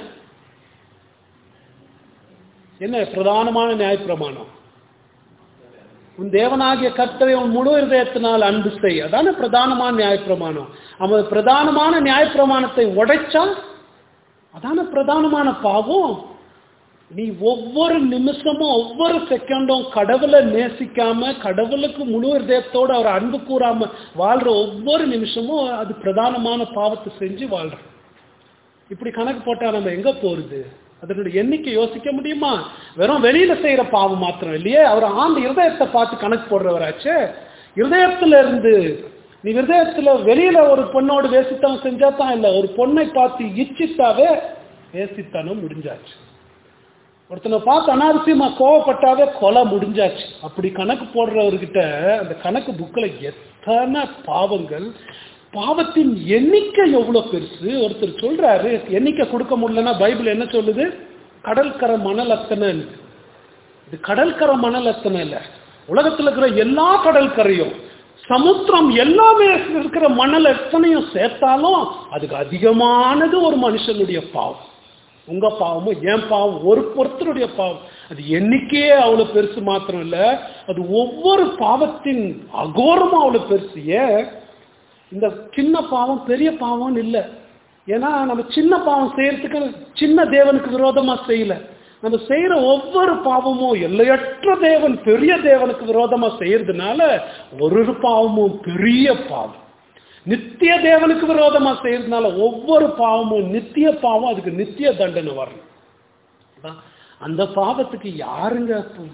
என்ன பிரதானமான நியாயப்பிரமாணம் உன் தேவனாகிய கர்த்தரை உன் முழு இருதயத்தினால் அன்பு செய் அதான பிரதானமான நியாயப்பிரமாணம் அவன் பிரதானமான நியாயப்பிரமாணத்தை உடைச்சா அதான பிரதானமான பாவம் நீ ஒவ்வொரு நிமிஷமும் ஒவ்வொரு செகண்டும் கடவுளை நேசிக்காம கடவுளுக்கு முழு இதயத்தோட அவர் அன்பு கூறாம வாழ்ற ஒவ்வொரு நிமிஷமும் அது பிரதானமான பாவத்தை செஞ்சு வாழ்ற இப்படி கணக்கு போட்டா நம்ம எங்க போறது அதனுடைய எண்ணிக்கை யோசிக்க முடியுமா வெறும் வெளியில செய்யற பாவம் மாத்திரம் இல்லையே அவர் ஆண்டு இருதயத்தை பார்த்து கணக்கு போடுறவராச்சே இருதயத்துல இருந்து நீ இருதயத்துல வெளியில ஒரு பொண்ணோடு வேசித்தனம் செஞ்சா தான் இல்ல ஒரு பொண்ணை பார்த்து இச்சித்தாவே வேசித்தனம் முடிஞ்சாச்சு ஒருத்தனை பார்த்து அனாவசியமா கோவப்பட்டாவே கொலை முடிஞ்சாச்சு அப்படி கணக்கு போடுறவர்கிட்ட அந்த கணக்கு புக்கில் எத்தனை பாவங்கள் பாவத்தின் எண்ணிக்கை எவ்வளவு பெருசு ஒருத்தர் சொல்றாரு எண்ணிக்கை கொடுக்க முடியலன்னா பைபிள் என்ன சொல்லுது கடற்கரை மணல் அத்தனை இது கடற்கரை மணல் அத்தனை இல்லை உலகத்தில் இருக்கிற எல்லா கடற்கரையும் சமுத்திரம் எல்லாமே இருக்கிற மணல் எத்தனையும் சேர்த்தாலும் அதுக்கு அதிகமானது ஒரு மனுஷனுடைய பாவம் உங்க பாவமும் என் பாவம் ஒரு பொருத்தருடைய பாவம் அது எண்ணிக்கையே அவ்வளவு பெருசு மாத்திரம் இல்ல அது ஒவ்வொரு பாவத்தின் அகோரமும் அவ்வளவு பெருசு ஏன் இந்த சின்ன பாவம் பெரிய பாவம் இல்லை ஏன்னா நம்ம சின்ன பாவம் செய்யறதுக்கு சின்ன தேவனுக்கு விரோதமா செய்யல நம்ம செய்யற ஒவ்வொரு பாவமும் எல்லையற்ற தேவன் பெரிய தேவனுக்கு விரோதமா செய்யறதுனால ஒரு ஒரு பாவமும் பெரிய பாவம் நித்திய தேவனுக்கு விரோதமா செய்யறதுனால ஒவ்வொரு பாவமும் நித்திய பாவம் அதுக்கு நித்திய தண்டனை வரணும் அதான் அந்த பாவத்துக்கு யாருங்க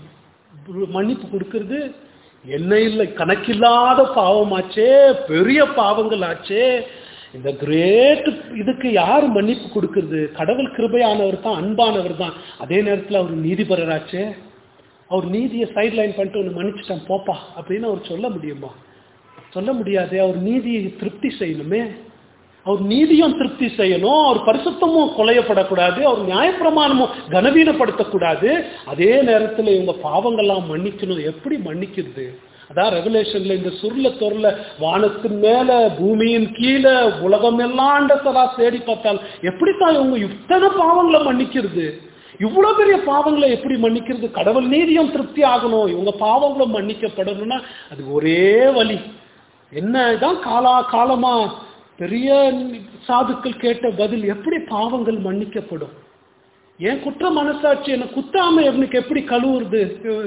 மன்னிப்பு கொடுக்கறது என்ன இல்லை கணக்கில்லாத பாவமாச்சே பெரிய பாவங்கள் ஆச்சே இந்த கிரேட் இதுக்கு யார் மன்னிப்பு கொடுக்கறது கடவுள் கிருபையானவர் தான் அன்பானவர் தான் அதே நேரத்தில் அவர் நீதிபரராச்சே அவர் நீதியை சைட் லைன் பண்ணிட்டு ஒன்று மன்னிச்சிட்டான் போப்பா அப்படின்னு அவர் சொல்ல முடியுமா சொல்ல முடியாது அவர் நீதியை திருப்தி செய்யணுமே அவர் நீதியும் திருப்தி செய்யணும் அவர் பரிசுத்தமும் கொலையப்படக்கூடாது அவர் நியாயப்பிரமாணமும் கனவீனப்படுத்தக்கூடாது அதே நேரத்தில் இவங்க பாவங்கள்லாம் மன்னிக்கணும் எப்படி மன்னிக்கிறது அதான் ரெகுலேஷன்ல இந்த சுருள தொருள வானத்தின் மேல பூமியின் கீழே உலகம் எல்லாம் சரா தேடி பார்த்தால் எப்படித்தான் இவங்க இத்தனை பாவங்களை மன்னிக்கிறது இவ்வளவு பெரிய பாவங்களை எப்படி மன்னிக்கிறது கடவுள் நீதியும் திருப்தி ஆகணும் இவங்க பாவங்களும் மன்னிக்கப்படணும்னா அது ஒரே வழி என்னதான் காலா காலமா பெரிய சாதுக்கள் கேட்ட பதில் எப்படி பாவங்கள் மன்னிக்கப்படும் ஏன் குற்ற மனசாட்சி என்ன குத்தாம எனக்கு எப்படி கழுவுறது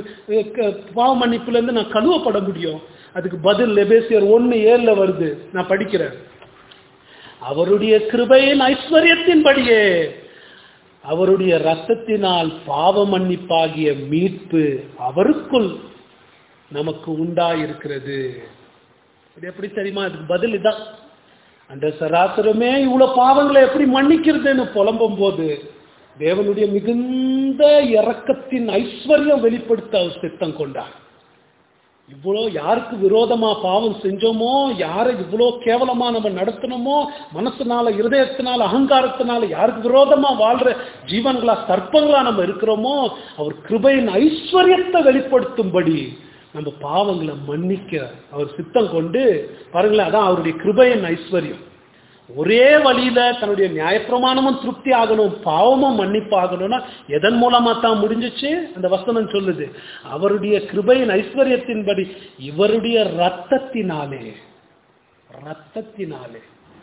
பாவ மன்னிப்புல இருந்து நான் கழுவப்பட முடியும் அதுக்கு பதில் லெபேசியர் ஒன்னு ஏழுல வருது நான் படிக்கிறேன் அவருடைய கிருபையின் ஐஸ்வர்யத்தின்படியே அவருடைய ரத்தத்தினால் பாவ மன்னிப்பாகிய மீட்பு அவருக்குள் நமக்கு உண்டாயிருக்கிறது இது எப்படி தெரியுமா அதுக்கு பதில் இதான் அந்த சராசரமே இவ்வளவு பாவங்களை எப்படி மன்னிக்கிறதுன்னு புலம்பும் போது தேவனுடைய மிகுந்த இரக்கத்தின் ஐஸ்வர்யம் வெளிப்படுத்த அவர் சித்தம் கொண்டார் இவ்வளோ யாருக்கு விரோதமா பாவம் செஞ்சோமோ யாரை இவ்வளோ கேவலமா நம்ம நடத்தினோமோ மனசுனால இருதயத்தினால அகங்காரத்தினால யாருக்கு விரோதமா வாழ்ற ஜீவன்களா சர்ப்பங்களா நம்ம இருக்கிறோமோ அவர் கிருபையின் ஐஸ்வர்யத்தை வெளிப்படுத்தும்படி நம்ம பாவங்களை மன்னிக்க அவர் சித்தம் கொண்டு பாருங்களேன் அதான் அவருடைய கிருபையின் ஐஸ்வர்யம் ஒரே வழியில தன்னுடைய நியாயப்பிரமாணமும் திருப்தி ஆகணும் பாவமும் மன்னிப்பு ஆகணும்னா எதன் மூலமா தான் முடிஞ்சிச்சு அந்த வசனம் சொல்லுது அவருடைய கிருபையின் ஐஸ்வர்யத்தின்படி இவருடைய ரத்தத்தினாலே ரத்தத்தினாலே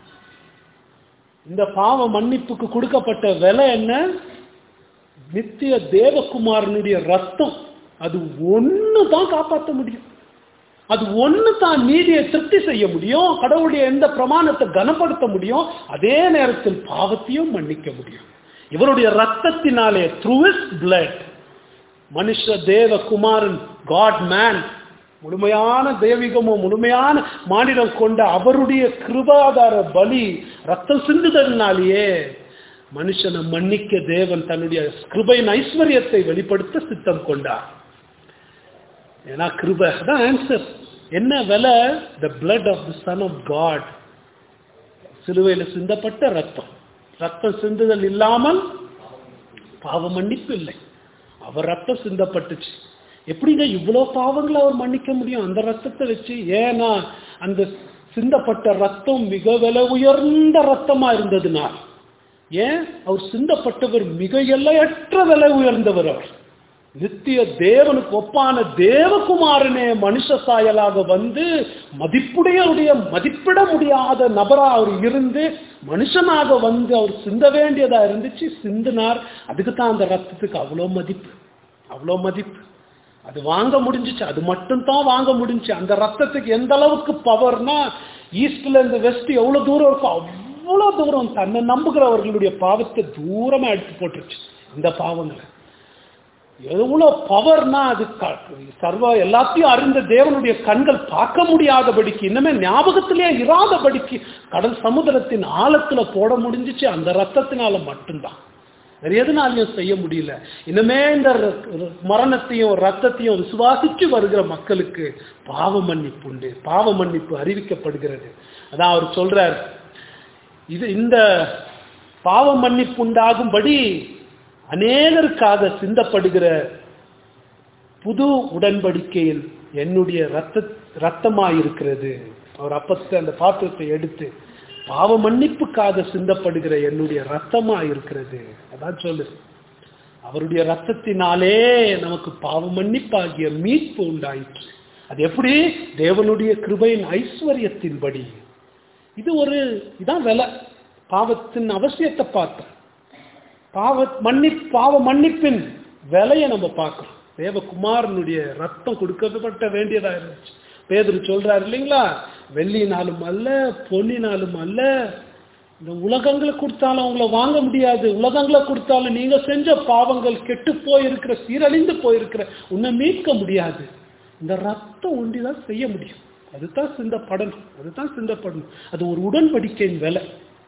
இந்த பாவ மன்னிப்புக்கு கொடுக்கப்பட்ட விலை என்ன நித்திய தேவகுமாரனுடைய ரத்தம் அது ஒன்று தான் காப்பாற்ற முடியும் அது ஒன்று தான் நீதியை திருப்தி செய்ய முடியும் கடவுளுடைய எந்த பிரமாணத்தை கனப்படுத்த முடியும் அதே நேரத்தில் பாவத்தையும் மன்னிக்க முடியும் இவருடைய ரத்தத்தினாலே த்ரூ இஸ் பிளட் மனுஷ தேவ குமாரன் காட் மேன் முழுமையான தெய்வீகமும் முழுமையான மாநிலம் கொண்ட அவருடைய கிருபாதார பலி ரத்தம் சிந்துதலினாலேயே மனுஷனை மன்னிக்க தேவன் தன்னுடைய கிருபையின் ஐஸ்வர்யத்தை வெளிப்படுத்த சித்தம் கொண்டார் ஏன்னா கிருபை தான் ஆன்சர் என்ன விலை the blood of the son of God சிலுவையில் சிந்தப்பட்ட ரத்தம் ரத்தம் சிந்துதல் இல்லாமல் பாவ மன்னிப்பு இல்லை அவர் ரத்தம் சிந்தப்பட்டுச்சு எப்படிங்க இவ்வளோ பாவங்களை அவர் மன்னிக்க முடியும் அந்த ரத்தத்தை வச்சு ஏன்னா அந்த சிந்தப்பட்ட ரத்தம் மிக விலை உயர்ந்த ரத்தமா இருந்ததுனால் ஏன் அவர் சிந்தப்பட்டவர் மிக எல்லையற்ற விலை உயர்ந்தவர் அவர் நித்திய தேவனுக்கு ஒப்பான தேவகுமாரனே மனுஷ சாயலாக வந்து மதிப்புடையவருடைய மதிப்பிட முடியாத நபரா அவர் இருந்து மனுஷனாக வந்து அவர் சிந்த வேண்டியதா இருந்துச்சு சிந்தினார் அதுக்கு தான் அந்த ரத்தத்துக்கு அவ்வளோ மதிப்பு அவ்வளோ மதிப்பு அது வாங்க முடிஞ்சிச்சு அது மட்டும் தான் வாங்க முடிஞ்சு அந்த ரத்தத்துக்கு எந்த அளவுக்கு பவர்னா ஈஸ்ட்ல இருந்து வெஸ்ட் எவ்வளவு தூரம் இருக்கும் அவ்வளோ தூரம் தன்னை நம்புகிறவர்களுடைய பாவத்தை தூரமா எடுத்து போட்டுருச்சு இந்த பாவங்களை எவ்வளோ பவர்னா அது சர்வ எல்லாத்தையும் அறிந்த தேவனுடைய கண்கள் பார்க்க முடியாதபடிக்கு இன்னமே ஞாபகத்திலே இராதபடிக்கு கடல் சமுதிரத்தின் ஆழத்துல போட முடிஞ்சிச்சு அந்த ரத்தத்தினால மட்டும்தான் வேற எதுனாலையும் செய்ய முடியல இனிமே இந்த ர- ர- மரணத்தையும் ரத்தத்தையும் விசுவாசிச்சு வருகிற மக்களுக்கு பாவ மன்னிப்பு உண்டு பாவ மன்னிப்பு அறிவிக்கப்படுகிறது அதான் அவர் சொல்றார் இது இந்த பாவ மன்னிப்பு உண்டாகும்படி அநேகருக்காக சிந்தப்படுகிற புது உடன்படிக்கையில் என்னுடைய ரத்த ரத்தமாயிருக்கிறது அவர் அப்பத்தை அந்த பாத்திரத்தை எடுத்து பாவ மன்னிப்புக்காக சிந்தப்படுகிற என்னுடைய ரத்தமாயிருக்கிறது அதான் சொல்லு அவருடைய ரத்தத்தினாலே நமக்கு பாவ மன்னிப்பாகிய மீட்பு உண்டாயிற்று அது எப்படி தேவனுடைய கிருபையின் ஐஸ்வர்யத்தின்படி இது ஒரு இதான் விலை பாவத்தின் அவசியத்தை பார்த்தோம் பாவ மன்னி பாவ மன்னிப்பின் விலையை நம்ம பார்க்கிறோம் தேவகுமாரனுடைய ரத்தம் கொடுக்கப்பட்ட வேண்டியதா இருந்துச்சு பேதுரு சொல்றாரு இல்லைங்களா வெள்ளினாலும் அல்ல பொன்னினாலும் அல்ல இந்த உலகங்களை கொடுத்தாலும் அவங்கள வாங்க முடியாது உலகங்களை கொடுத்தாலும் நீங்க செஞ்ச பாவங்கள் கெட்டு போயிருக்கிற சீரழிந்து போயிருக்கிற உன்னை மீட்க முடியாது இந்த ரத்தம் ஒண்டிதான் செய்ய முடியும் அதுதான் சிந்தப்படணும் அதுதான் சிந்தப்படணும் அது ஒரு உடன்படிக்கையின் விலை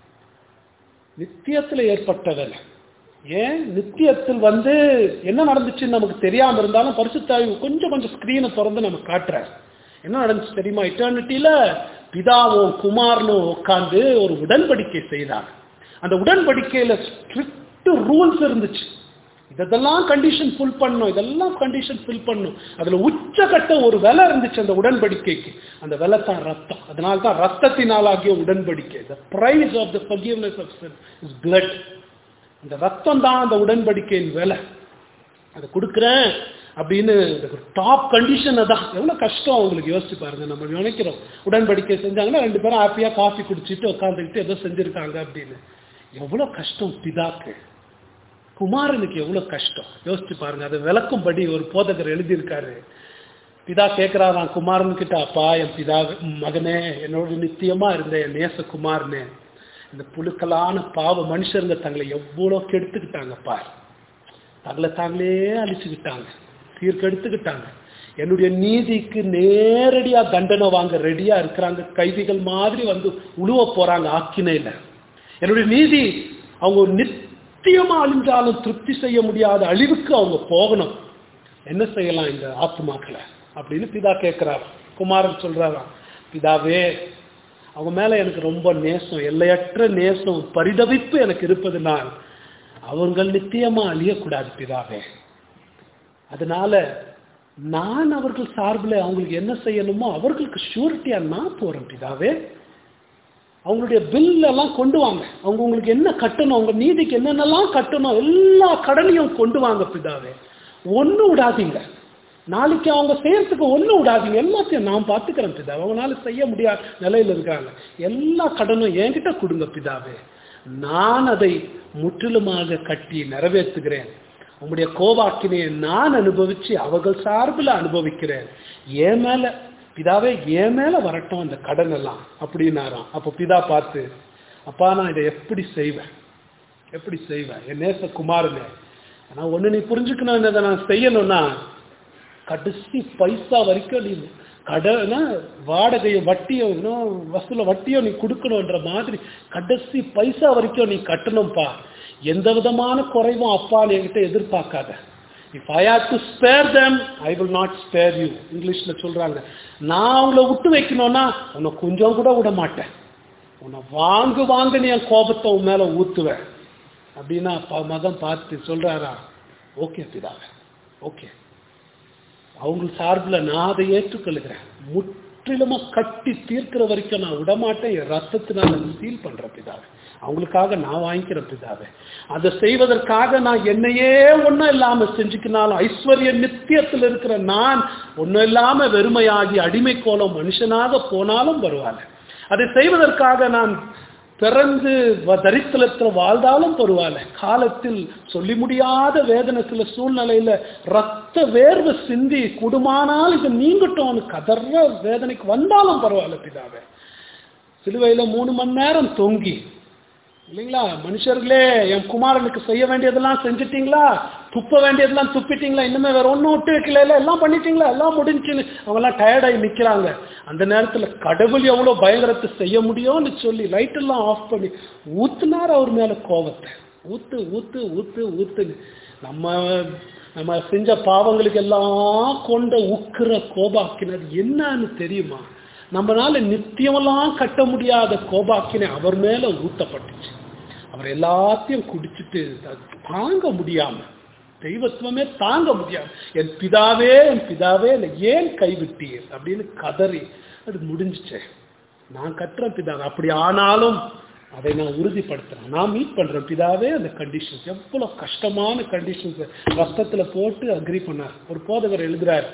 நித்தியத்துல ஏற்பட்ட வேலை ஏன் நித்தியத்தில் வந்து என்ன நடந்துச்சுன்னு நமக்கு தெரியாம இருந்தாலும் பரிசுத்தாய்வு கொஞ்சம் கொஞ்சம் ஸ்கிரீனை திறந்து நமக்கு காட்டுறாரு என்ன நடந்துச்சு தெரியுமா இட்டர்னிட்டியில பிதாவும் குமாரனும் உட்கார்ந்து ஒரு உடன்படிக்கை செய்தாங்க அந்த உடன்படிக்கையில ஸ்ட்ரிக்ட் ரூல்ஸ் இருந்துச்சு இதெல்லாம் கண்டிஷன் ஃபுல் பண்ணும் இதெல்லாம் கண்டிஷன் ஃபில் பண்ணும் அதுல உச்சகட்ட ஒரு விலை இருந்துச்சு அந்த உடன்படிக்கைக்கு அந்த விலை தான் ரத்தம் அதனால தான் ரத்தத்தினாலாகிய உடன்படிக்கை the price of the forgiveness of sin is blood அந்த ரத்தம் தான் அந்த உடன்படிக்கையின் விலை அதை கொடுக்குறேன் அப்படின்னு டாப் கண்டிஷனை தான் எவ்வளோ கஷ்டம் அவங்களுக்கு யோசிச்சு பாருங்க நம்ம நினைக்கிறோம் உடன்படிக்கை செஞ்சாங்கன்னா ரெண்டு பேரும் ஹாப்பியாக காஃபி குடிச்சிட்டு உட்காந்துக்கிட்டு ஏதோ செஞ்சுருக்காங்க அப்படின்னு எவ்வளோ கஷ்டம் பிதாக்கு குமாரனுக்கு எவ்வளோ கஷ்டம் யோசிச்சு பாருங்க அதை விளக்கும்படி ஒரு போதகர் எழுதியிருக்காரு பிதா கேட்கிறாராம் குமாரன் கிட்ட அப்பா என் பிதா மகனே என்னோட நித்தியமா இருந்த என் நேச குமாரனே இந்த புழுக்கலான பாவ மனுஷருங்க தங்களை எவ்வளோ கெடுத்துக்கிட்டாங்கப்பா தங்களை தாங்களே அழிச்சுக்கிட்டாங்க தீர்க்கெடுத்துக்கிட்டாங்க என்னுடைய நீதிக்கு நேரடியா தண்டனை வாங்க ரெடியா இருக்கிறாங்க கைதிகள் மாதிரி வந்து உழுவ போறாங்க ஆக்கினையில என்னுடைய நீதி அவங்க நித்தியமா அழிஞ்சாலும் திருப்தி செய்ய முடியாத அழிவுக்கு அவங்க போகணும் என்ன செய்யலாம் இந்த ஆத்மாக்களை அப்படின்னு பிதா கேட்கிறார் குமாரன் சொல்றாராம் பிதாவே அவங்க மேல எனக்கு ரொம்ப நேசம் எல்லையற்ற நேசம் பரிதவிப்பு எனக்கு இருப்பதனால் அவர்கள் நித்தியமா அழியக்கூடாது பிதாவே அதனால நான் அவர்கள் சார்பில் அவங்களுக்கு என்ன செய்யணுமோ அவர்களுக்கு ஷூரிட்டியா நான் போறேன் பிதாவே அவங்களுடைய பில் எல்லாம் கொண்டு வாங்க அவங்க உங்களுக்கு என்ன கட்டணும் அவங்க நீதிக்கு என்னென்னலாம் கட்டணும் எல்லா கடனையும் கொண்டு வாங்க பிதாவே ஒண்ணு விடாதீங்க நாளைக்கு அவங்க செய்யறதுக்கு ஒண்ணு விடாதீங்க எல்லாத்தையும் நான் பார்த்துக்கிறேன் பிதாவே அவங்களால செய்ய முடியாத நிலையில இருக்காங்க எல்லா கடனும் என்கிட்ட கொடுங்க பிதாவே நான் அதை முற்றிலுமாக கட்டி நிறைவேற்றுகிறேன் உங்களுடைய கோவாக்கினையை நான் அனுபவிச்சு அவர்கள் சார்பில் அனுபவிக்கிறேன் என் மேல பிதாவே என் மேல வரட்டும் அந்த கடன் எல்லாம் அப்படின்னாராம் அப்போ பிதா பார்த்து அப்பா நான் இதை எப்படி செய்வேன் எப்படி செய்வேன் என் நேச குமாரனே ஆனா ஒண்ணு நீ புரிஞ்சுக்கணும் என்னதை நான் செய்யணும்னா கடைசி பைசா வரைக்கும் நீ கடனா வாடகையை வட்டியும் இன்னும் வசூல வட்டியும் நீ கொடுக்கணுன்ற மாதிரி கடைசி பைசா வரைக்கும் நீ கட்டணும்ப்பா எந்த விதமான குறைவும் அப்பா நீ என்கிட்ட எதிர்பார்க்காத if I have to spare them I will not spare you இங்கிலீஷ்ல சொல்றாங்க நான் அவங்கள விட்டு வைக்கணும்னா உன்னை கொஞ்சம் கூட விட மாட்டேன் உன்னை வாங்கு வாங்க நீ என் கோபத்தை உன் மேல ஊத்துவேன் அப்படின்னா அப்பா மகன் பார்த்து சொல்றாரா ஓகே பிதாவே ஓகே அவங்க சார்பில் நான் அதை ஏற்றுக்கொள்கிறேன் முற்றிலுமா கட்டி தீர்க்கிற வரைக்கும் நான் விடமாட்டேன் என் ரத்தத்தினால் அதை சீல் பண்ற பிதாவே அவங்களுக்காக நான் வாங்கிக்கிற பிதாவே அதை செய்வதற்காக நான் என்னையே ஒன்றும் இல்லாம செஞ்சுக்கினாலும் ஐஸ்வர்ய நித்தியத்தில் இருக்கிற நான் ஒன்றும் இல்லாம வெறுமையாகி அடிமை கோலம் மனுஷனாக போனாலும் பரவாயில்ல அதை செய்வதற்காக நான் பிறந்து வ- தரித்திரத்தில் வாழ்ந்தாலும் பரவாயில்ல காலத்தில் சொல்லி முடியாத வேதனை சில சூழ்நிலையில ரத்த வேர்வை சிந்தி குடுமானால் இது நீங்கட்டும் கதற வேதனைக்கு வந்தாலும் பரவாயில்ல பிதாவே சிலுவையில மூணு மணி நேரம் தொங்கி இல்லைங்களா மனுஷர்களே என் குமாரனுக்கு செய்ய வேண்டியதெல்லாம் செஞ்சுட்டீங்களா துப்ப வேண்டியதெல்லாம் துப்பிட்டீங்களா இன்னுமே வேற ஒன்றும் விட்டு வைக்கல இல்ல, எல்லாம் பண்ணிட்டீங்களா எல்லாம் முடிஞ்சுன்னு அவங்கெல்லாம் டயர்டாகி நிக்கிறாங்க அந்த நேரத்துல கடவுள் எவ்வளவு பயங்கரத்தை செய்ய முடியும்னு சொல்லி லைட் எல்லாம் ஆஃப் பண்ணி ஊத்துனார் அவர் மேல கோபத்தை ஊத்து ஊத்து ஊத்து ஊத்து நம்ம நம்ம செஞ்ச பாவங்களுக்கு எல்லாம் கொண்ட உக்கிர கோபாக்கினது என்னன்னு தெரியுமா நம்மளால நித்தியமெல்லாம் கட்ட முடியாத கோபாக்கினை அவர் மேல ஊத்தப்பட்டுச்சு அவர் எல்லாத்தையும் குடிச்சிட்டு தாங்க முடியாம தெய்வத்துவமே தாங்க முடியாது என் பிதாவே என் பிதாவே என்னை ஏன் கைவிட்டீர் அப்படின்னு கதறி அது முடிஞ்சுச்சே நான் கட்டுறேன் பிதாவே அப்படி ஆனாலும் அதை நான் உறுதிப்படுத்துறேன் நான் மீட் பண்றேன் பிதாவே அந்த கண்டிஷன்ஸ் எவ்வளவு கஷ்டமான கண்டிஷன்ஸ் ரத்தத்துல போட்டு அக்ரி பண்ணார் ஒரு போதகர் எழுதுறாரு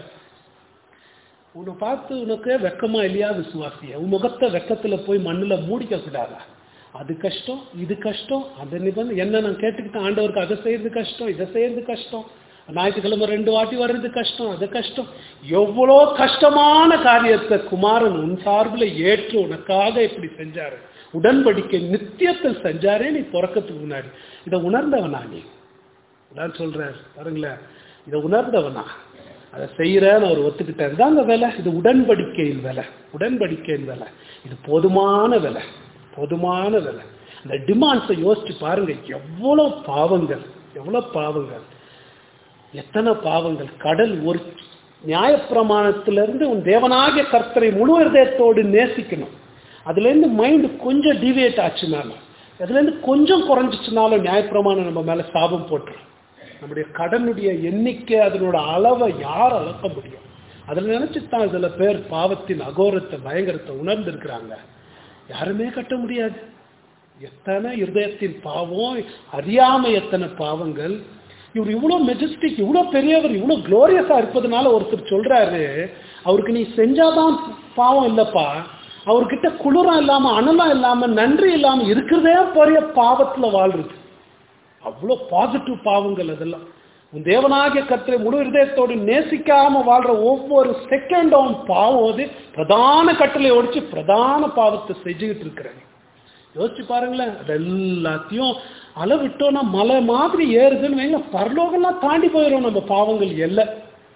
உன்னை பார்த்து உனக்கு வெக்கமா இல்லையா விசுவாசிய உன் முகத்தை வெக்கத்துல போய் மண்ணுல மூடிக்க கூடாதா அது கஷ்டம் இது கஷ்டம் அந்த நிபந்தனை என்ன நான் கேட்டுக்கிட்டேன் ஆண்டவருக்கு அதை செய்யறது கஷ்டம் இதை செய்யறது கஷ்டம் ஞாயிற்றுக்கிழமை ரெண்டு வாட்டி வர்றது கஷ்டம் அது கஷ்டம் எவ்வளோ கஷ்டமான காரியத்தை குமாரன் உன் சார்பில் ஏற்று உனக்காக இப்படி செஞ்சாரு உடன்படிக்கை நித்தியத்தில் செஞ்சாரே நீ பிறக்கத்துக்கு முன்னாடி இதை உணர்ந்தவனா நீ அதான் சொல்றாரு பாருங்களேன் இதை உணர்ந்தவனா அதை செய்யறேன்னு அவர் ஒத்துக்கிட்டாரு தாங்க வேலை இது உடன்படிக்கையின் வேலை உடன்படிக்கையின் வேலை இது போதுமான வேலை போதுமான வேலை அந்த டிமாண்ட்ஸை யோசிச்சு பாருங்க எவ்வளவு பாவங்கள் எவ்வளவு பாவங்கள் எத்தனை பாவங்கள் கடல் ஒரு நியாயப்பிரமாணத்திலிருந்து உன் தேவனாகிய கர்த்தரை முழு இதயத்தோடு நேசிக்கணும் அதுலேருந்து மைண்டு கொஞ்சம் டிவியேட் ஆச்சுனாலும் அதுலேருந்து கொஞ்சம் குறைஞ்சிச்சுனாலும் நியாயப்பிரமாணம் நம்ம மேலே சாபம் போட்டுரும் நம்முடைய கடனுடைய எண்ணிக்கை அதனோட அளவை யார் அளக்க முடியும் அதில் நினைச்சு தான் சில பேர் பாவத்தின் அகோரத்தை பயங்கரத்தை உணர்ந்திருக்கிறாங்க யாருமே கட்ட முடியாது எத்தனை இருதயத்தின் பாவம் அறியாமை எத்தனை பாவங்கள் இவர் இவ்வளவு மெஜஸ்டிக் இவ்வளவு பெரியவர் இவ்வளவு குளோரியஸா இருப்பதனால ஒருத்தர் சொல்றாரு அவருக்கு நீ செஞ்சாதான் பாவம் இல்லப்பா அவர்கிட்ட குளிரம் இல்லாம அனலம் இல்லாம நன்றி இல்லாம இருக்கிறதே பெரிய பாவத்துல வாழ்றது அவ்வளோ பாசிட்டிவ் பாவங்கள் அதெல்லாம் உன் தேவனாகிய கத்திரை முழு இருதயத்தோடு நேசிக்காம வாழ்ற ஒவ்வொரு செகண்டும் பாவம் அது பிரதான கட்டளை ஒடிச்சு பிரதான பாவத்தை செஞ்சுக்கிட்டு இருக்கிறேன் யோசிச்சு பாருங்களேன் அது எல்லாத்தையும் அளவிட்டோம்னா மலை மாதிரி ஏறுதுன்னு வைங்க பரலோகம்லாம் தாண்டி போயிடும் நம்ம பாவங்கள் எல்லை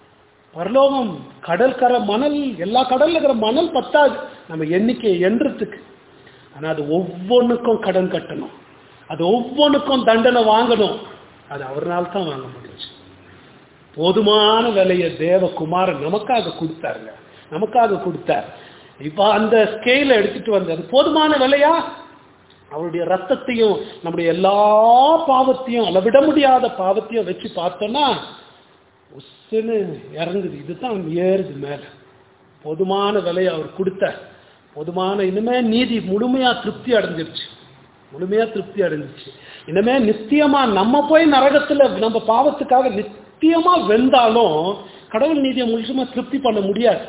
பரலோகம் கடல் கரை மணல் எல்லா கடல்ல இருக்கிற மணல் பத்தாது நம்ம எண்ணிக்கை எண்றதுக்கு ஆனா அது ஒவ்வொன்றுக்கும் கடன் கட்டணும் அது ஒவ்வொன்றுக்கும் தண்டனை வாங்கணும் அது அவர்னால தான் வாங்க முடிஞ்சு போதுமான விலையை தேவகுமாரன் நமக்காக கொடுத்தாருங்க நமக்காக கொடுத்தார் இப்ப அந்த ஸ்கேல எடுத்துட்டு வந்தார் போதுமான விலையா அவருடைய ரத்தத்தையும் நம்முடைய எல்லா பாவத்தையும் அளவிட முடியாத பாவத்தையும் வச்சு பார்த்தோம்னா உஸ்ன்னு இறங்குது இதுதான் ஏறுது மேல போதுமான விலையை அவர் கொடுத்தார் போதுமான இனிமே நீதி முழுமையா திருப்தி அடைஞ்சிருச்சு முழுமையா திருப்தி அடைஞ்சிச்சு இனிமே நித்தியமா நம்ம போய் நரகத்துல நம்ம பாவத்துக்காக நித்தியமா வெந்தாலும் கடவுள் நீதியை முழுசுமா திருப்தி பண்ண முடியாது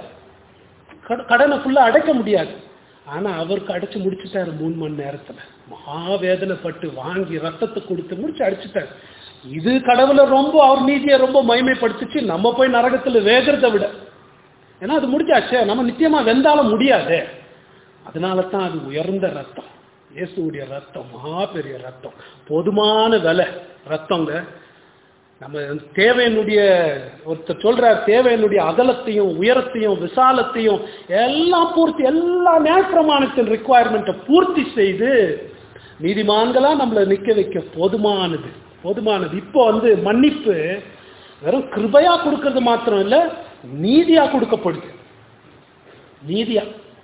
கடனை ஃபுல்லா அடைக்க முடியாது ஆனா அவருக்கு அடைச்சு முடிச்சுட்டாரு மூணு மணி நேரத்துல மகாவேதனைப்பட்டு வாங்கி ரத்தத்தை கொடுத்து முடிச்சு அடிச்சுட்டாரு இது கடவுளை ரொம்ப அவர் நீதியை ரொம்ப மகிமைப்படுத்துச்சு நம்ம போய் நரகத்துல வேகிறத விட ஏன்னா அது முடிச்சாச்சே நம்ம நித்தியமா வெந்தாலும் முடியாது அதனால தான் அது உயர்ந்த ரத்தம் இயேசுடைய ரத்தம் மகா பெரிய ரத்தம் போதுமான விலை ரத்தங்க நம்ம தேவையினுடைய ஒருத்தர் சொல்றார் தேவையினுடைய அகலத்தையும் உயரத்தையும் விசாலத்தையும் எல்லாம் பூர்த்தி எல்லா நியாயப்பிரமாணத்தின் ரிக்குவயர்மெண்ட்டை பூர்த்தி செய்து நீதிமான்களா நம்மளை நிக்க வைக்க போதுமானது போதுமானது இப்போ வந்து மன்னிப்பு வெறும் கிருபையா கொடுக்கறது மாத்திரம் இல்ல நீதியா கொடுக்கப்படுது நீதியா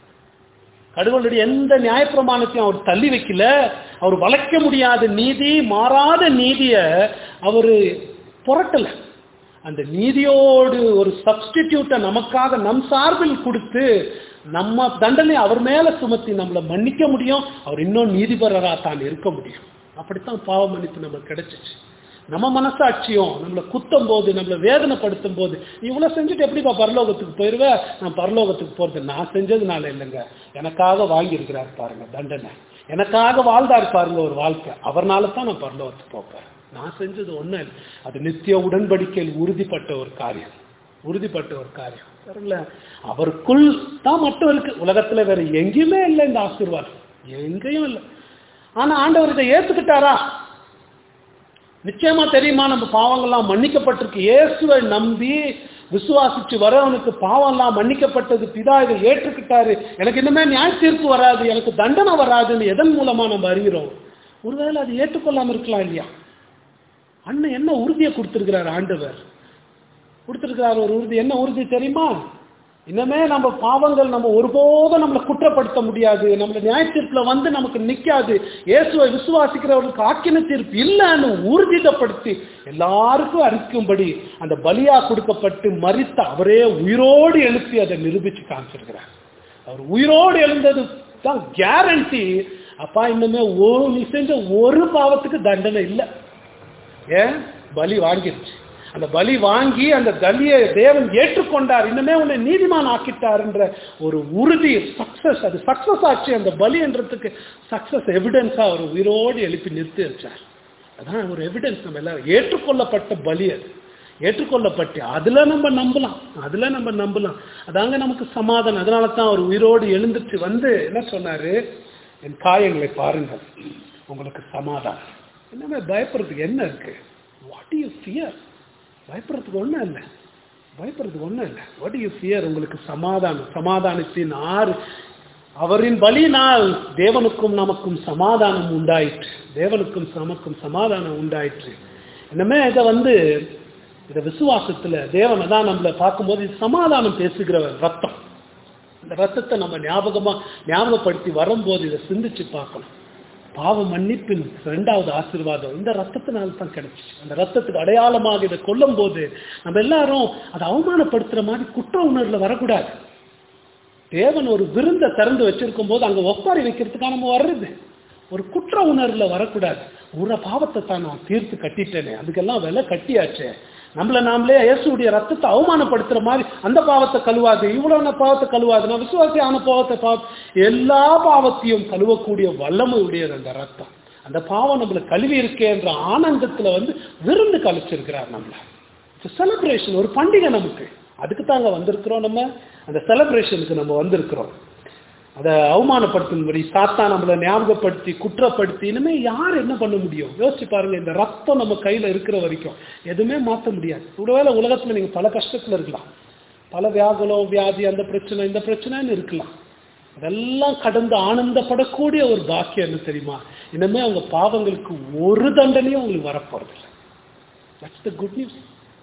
கடவுளுடைய எந்த நியாயப்பிரமாணத்தையும் அவர் தள்ளி வைக்கல அவர் வளைக்க முடியாத நீதி மாறாத நீதிய அவரு புரட்டல அந்த நீதியோடு ஒரு சப்ஸ்டிடியூட்டை நமக்காக நம் சார்பில் கொடுத்து நம்ம தண்டனை அவர் மேல சுமத்தி நம்மளை மன்னிக்க முடியும் அவர் இன்னும் நீதிபரரா தான் இருக்க முடியும் அப்படித்தான் பாவ மன்னிப்பு நம்மளுக்கு கிடைச்சிச்சு நம்ம மனசாட்சியும் நம்மளை குத்தும் போது நம்மளை வேதனைப்படுத்தும் போது இவ்வளவு செஞ்சுட்டு எப்படிப்பா பரலோகத்துக்கு போயிருவ நான் பரலோகத்துக்கு போறது நான் செஞ்சதுனால இல்லைங்க எனக்காக வாங்கி இருக்கிறார் பாருங்க தண்டனை எனக்காக வாழ்ந்தார் பாருங்க ஒரு வாழ்க்கை அவர்னால தான் நான் பரலோகத்துக்கு போப்பேன் நான் செஞ்சது ஒண்ணு இல்லை அது நித்திய உடன்படிக்கையில் உறுதிப்பட்ட ஒரு காரியம் உறுதிப்பட்ட ஒரு காரியம் சரிங்களா அவருக்குள் தான் மட்டும் இருக்கு உலகத்துல வேற எங்கேயுமே இல்லை இந்த ஆசீர்வாதம் எங்கேயும் இல்லை ஆனா ஆண்டவர் இதை ஏத்துக்கிட்டாரா நிச்சயமா தெரியுமா நம்ம பாவங்கள்லாம் மன்னிக்கப்பட்டிருக்கு இயேசுவை நம்பி விசுவாசிச்சு வரவனுக்கு பாவம்லாம் மன்னிக்கப்பட்டது பிதா இதை ஏற்றுக்கிட்டாரு எனக்கு இனிமே நியாய தீர்ப்பு வராது எனக்கு தண்டனை வராதுன்னு எதன் மூலமா நம்ம அறிகிறோம் ஒருவேளை அது ஏற்றுக்கொள்ளாம இருக்கலாம் இல்லையா அண்ணன் என்ன உறுதியை கொடுத்திருக்கிறார் ஆண்டவர் கொடுத்திருக்கிறார் ஒரு உறுதி என்ன உறுதி தெரியுமா இன்னமே நம்ம பாவங்கள் நம்ம ஒருபோதும் நம்மளை குற்றப்படுத்த முடியாது நம்மள நியாயத்தீர்ப்புல வந்து நமக்கு நிக்காது இயேசுவை விசுவாசிக்கிறவர்களுக்கு ஆக்கின தீர்ப்பு இல்லைன்னு ஊர்ஜிதப்படுத்தி எல்லாருக்கும் அறிக்கும்படி அந்த பலியா கொடுக்கப்பட்டு மறித்த அவரே உயிரோடு எழுப்பி அதை நிரூபிச்சு காமிச்சிருக்கிறார் அவர் உயிரோடு எழுந்தது தான் கேரண்டி அப்பா இன்னுமே ஒரு நீ செஞ்ச ஒரு பாவத்துக்கு தண்டனை இல்லை ஏன் பலி வாங்கிருச்சு அந்த பலி வாங்கி அந்த பலியை தேவன் ஏற்றுக்கொண்டார் இன்னுமே உன்னை நீதிமான் ஆக்கிட்டார்ன்ற ஒரு உறுதி சக்சஸ் அது சக்சஸ் ஆச்சு அந்த பலின்றதுக்கு சக்சஸ் எவிடன்ஸா அவர் உயிரோடு எழுப்பி நிறுத்தி வச்சார் அதான் ஒரு எவிடன்ஸ் நம்ம எல்லாரும் ஏற்றுக்கொள்ளப்பட்ட பலி அது ஏற்றுக்கொள்ளப்பட்டு அதுல நம்ம நம்பலாம் அதுல நம்ம நம்பலாம் அதாங்க நமக்கு சமாதானம் அதனால தான் அவர் உயிரோடு எழுந்துட்டு வந்து என்ன சொன்னாரு என் காயங்களை பாருங்கள் உங்களுக்கு சமாதானம் என்னமே பயப்படுறதுக்கு என்ன இருக்கு வாட் யூ ஃபியர் பயப்படுறதுக்கு ஒன்றும் இல்லை பயப்படுறதுக்கு ஒன்றும் இல்லை வாட் யூ ஃபியர் உங்களுக்கு சமாதானம் சமாதானத்தின் ஆறு அவரின் பலியினால் தேவனுக்கும் நமக்கும் சமாதானம் உண்டாயிற்று தேவனுக்கும் நமக்கும் சமாதானம் உண்டாயிற்று இன்னமே இதை வந்து இதை விசுவாசத்துல தேவனை தான் நம்மளை பார்க்கும்போது இது சமாதானம் பேசுகிறவர் ரத்தம் இந்த ரத்தத்தை நம்ம ஞாபகமா ஞாபகப்படுத்தி வரும்போது இதை சிந்திச்சு பார்க்கணும் பாவ மன்னிப்பின் ரெண்டாவது ஆசீர்வாதம் இந்த ரத்தத்தினால தான் கிடைச்சிச்சு அந்த ரத்தத்துக்கு அடையாளமாக இதை கொல்லும் போது நம்ம எல்லாரும் அதை அவமானப்படுத்துற மாதிரி குற்ற உணர்வுல வரக்கூடாது தேவன் ஒரு விருந்தை திறந்து வச்சிருக்கும் போது அங்க ஒப்பாரி வைக்கிறதுக்காக நம்ம வர்றது ஒரு குற்ற உணர்வுல வரக்கூடாது ஒரு பாவத்தை தான் நான் தீர்த்து கட்டிட்டேனே அதுக்கெல்லாம் விலை கட்டியாச்சே நம்மள நாமளே இயேசுடைய ரத்தத்தை அவமானப்படுத்துற மாதிரி அந்த பாவத்தை கழுவாது இவ்வளவு பாவத்தை கழுவாது நான் விசுவாசி ஆன பாவத்தை பாவ எல்லா பாவத்தையும் கழுவக்கூடிய வல்லமை உடையது அந்த ரத்தம் அந்த பாவம் நம்மள கழுவி இருக்கே என்ற ஆனந்தத்துல வந்து விருந்து கழிச்சிருக்கிறார் நம்மள செலிப்ரேஷன் ஒரு பண்டிகை நமக்கு அதுக்கு தாங்க வந்திருக்கிறோம் நம்ம அந்த செலிப்ரேஷனுக்கு நம்ம வந்திருக்கிறோம் அதை அவமானப்படுத்தும்படி சாத்தா நம்மளை ஞாபகப்படுத்தி குற்றப்படுத்தி இனிமே யார் என்ன பண்ண முடியும் யோசிச்சு பாருங்க இந்த ரத்தம் நம்ம கையில இருக்கிற வரைக்கும் எதுவுமே மாற்ற முடியாது ஒருவேளை உலகத்துல நீங்க பல கஷ்டத்துல இருக்கலாம் பல வியாகுலம் வியாதி அந்த பிரச்சனை இந்த பிரச்சனைன்னு இருக்கலாம் அதெல்லாம் கடந்து ஆனந்தப்படக்கூடிய ஒரு பாக்கியம் என்ன தெரியுமா இனிமே அவங்க பாவங்களுக்கு ஒரு தண்டனையும் உங்களுக்கு வரப்போறதில்லை தட்ஸ் த குட் நியூஸ்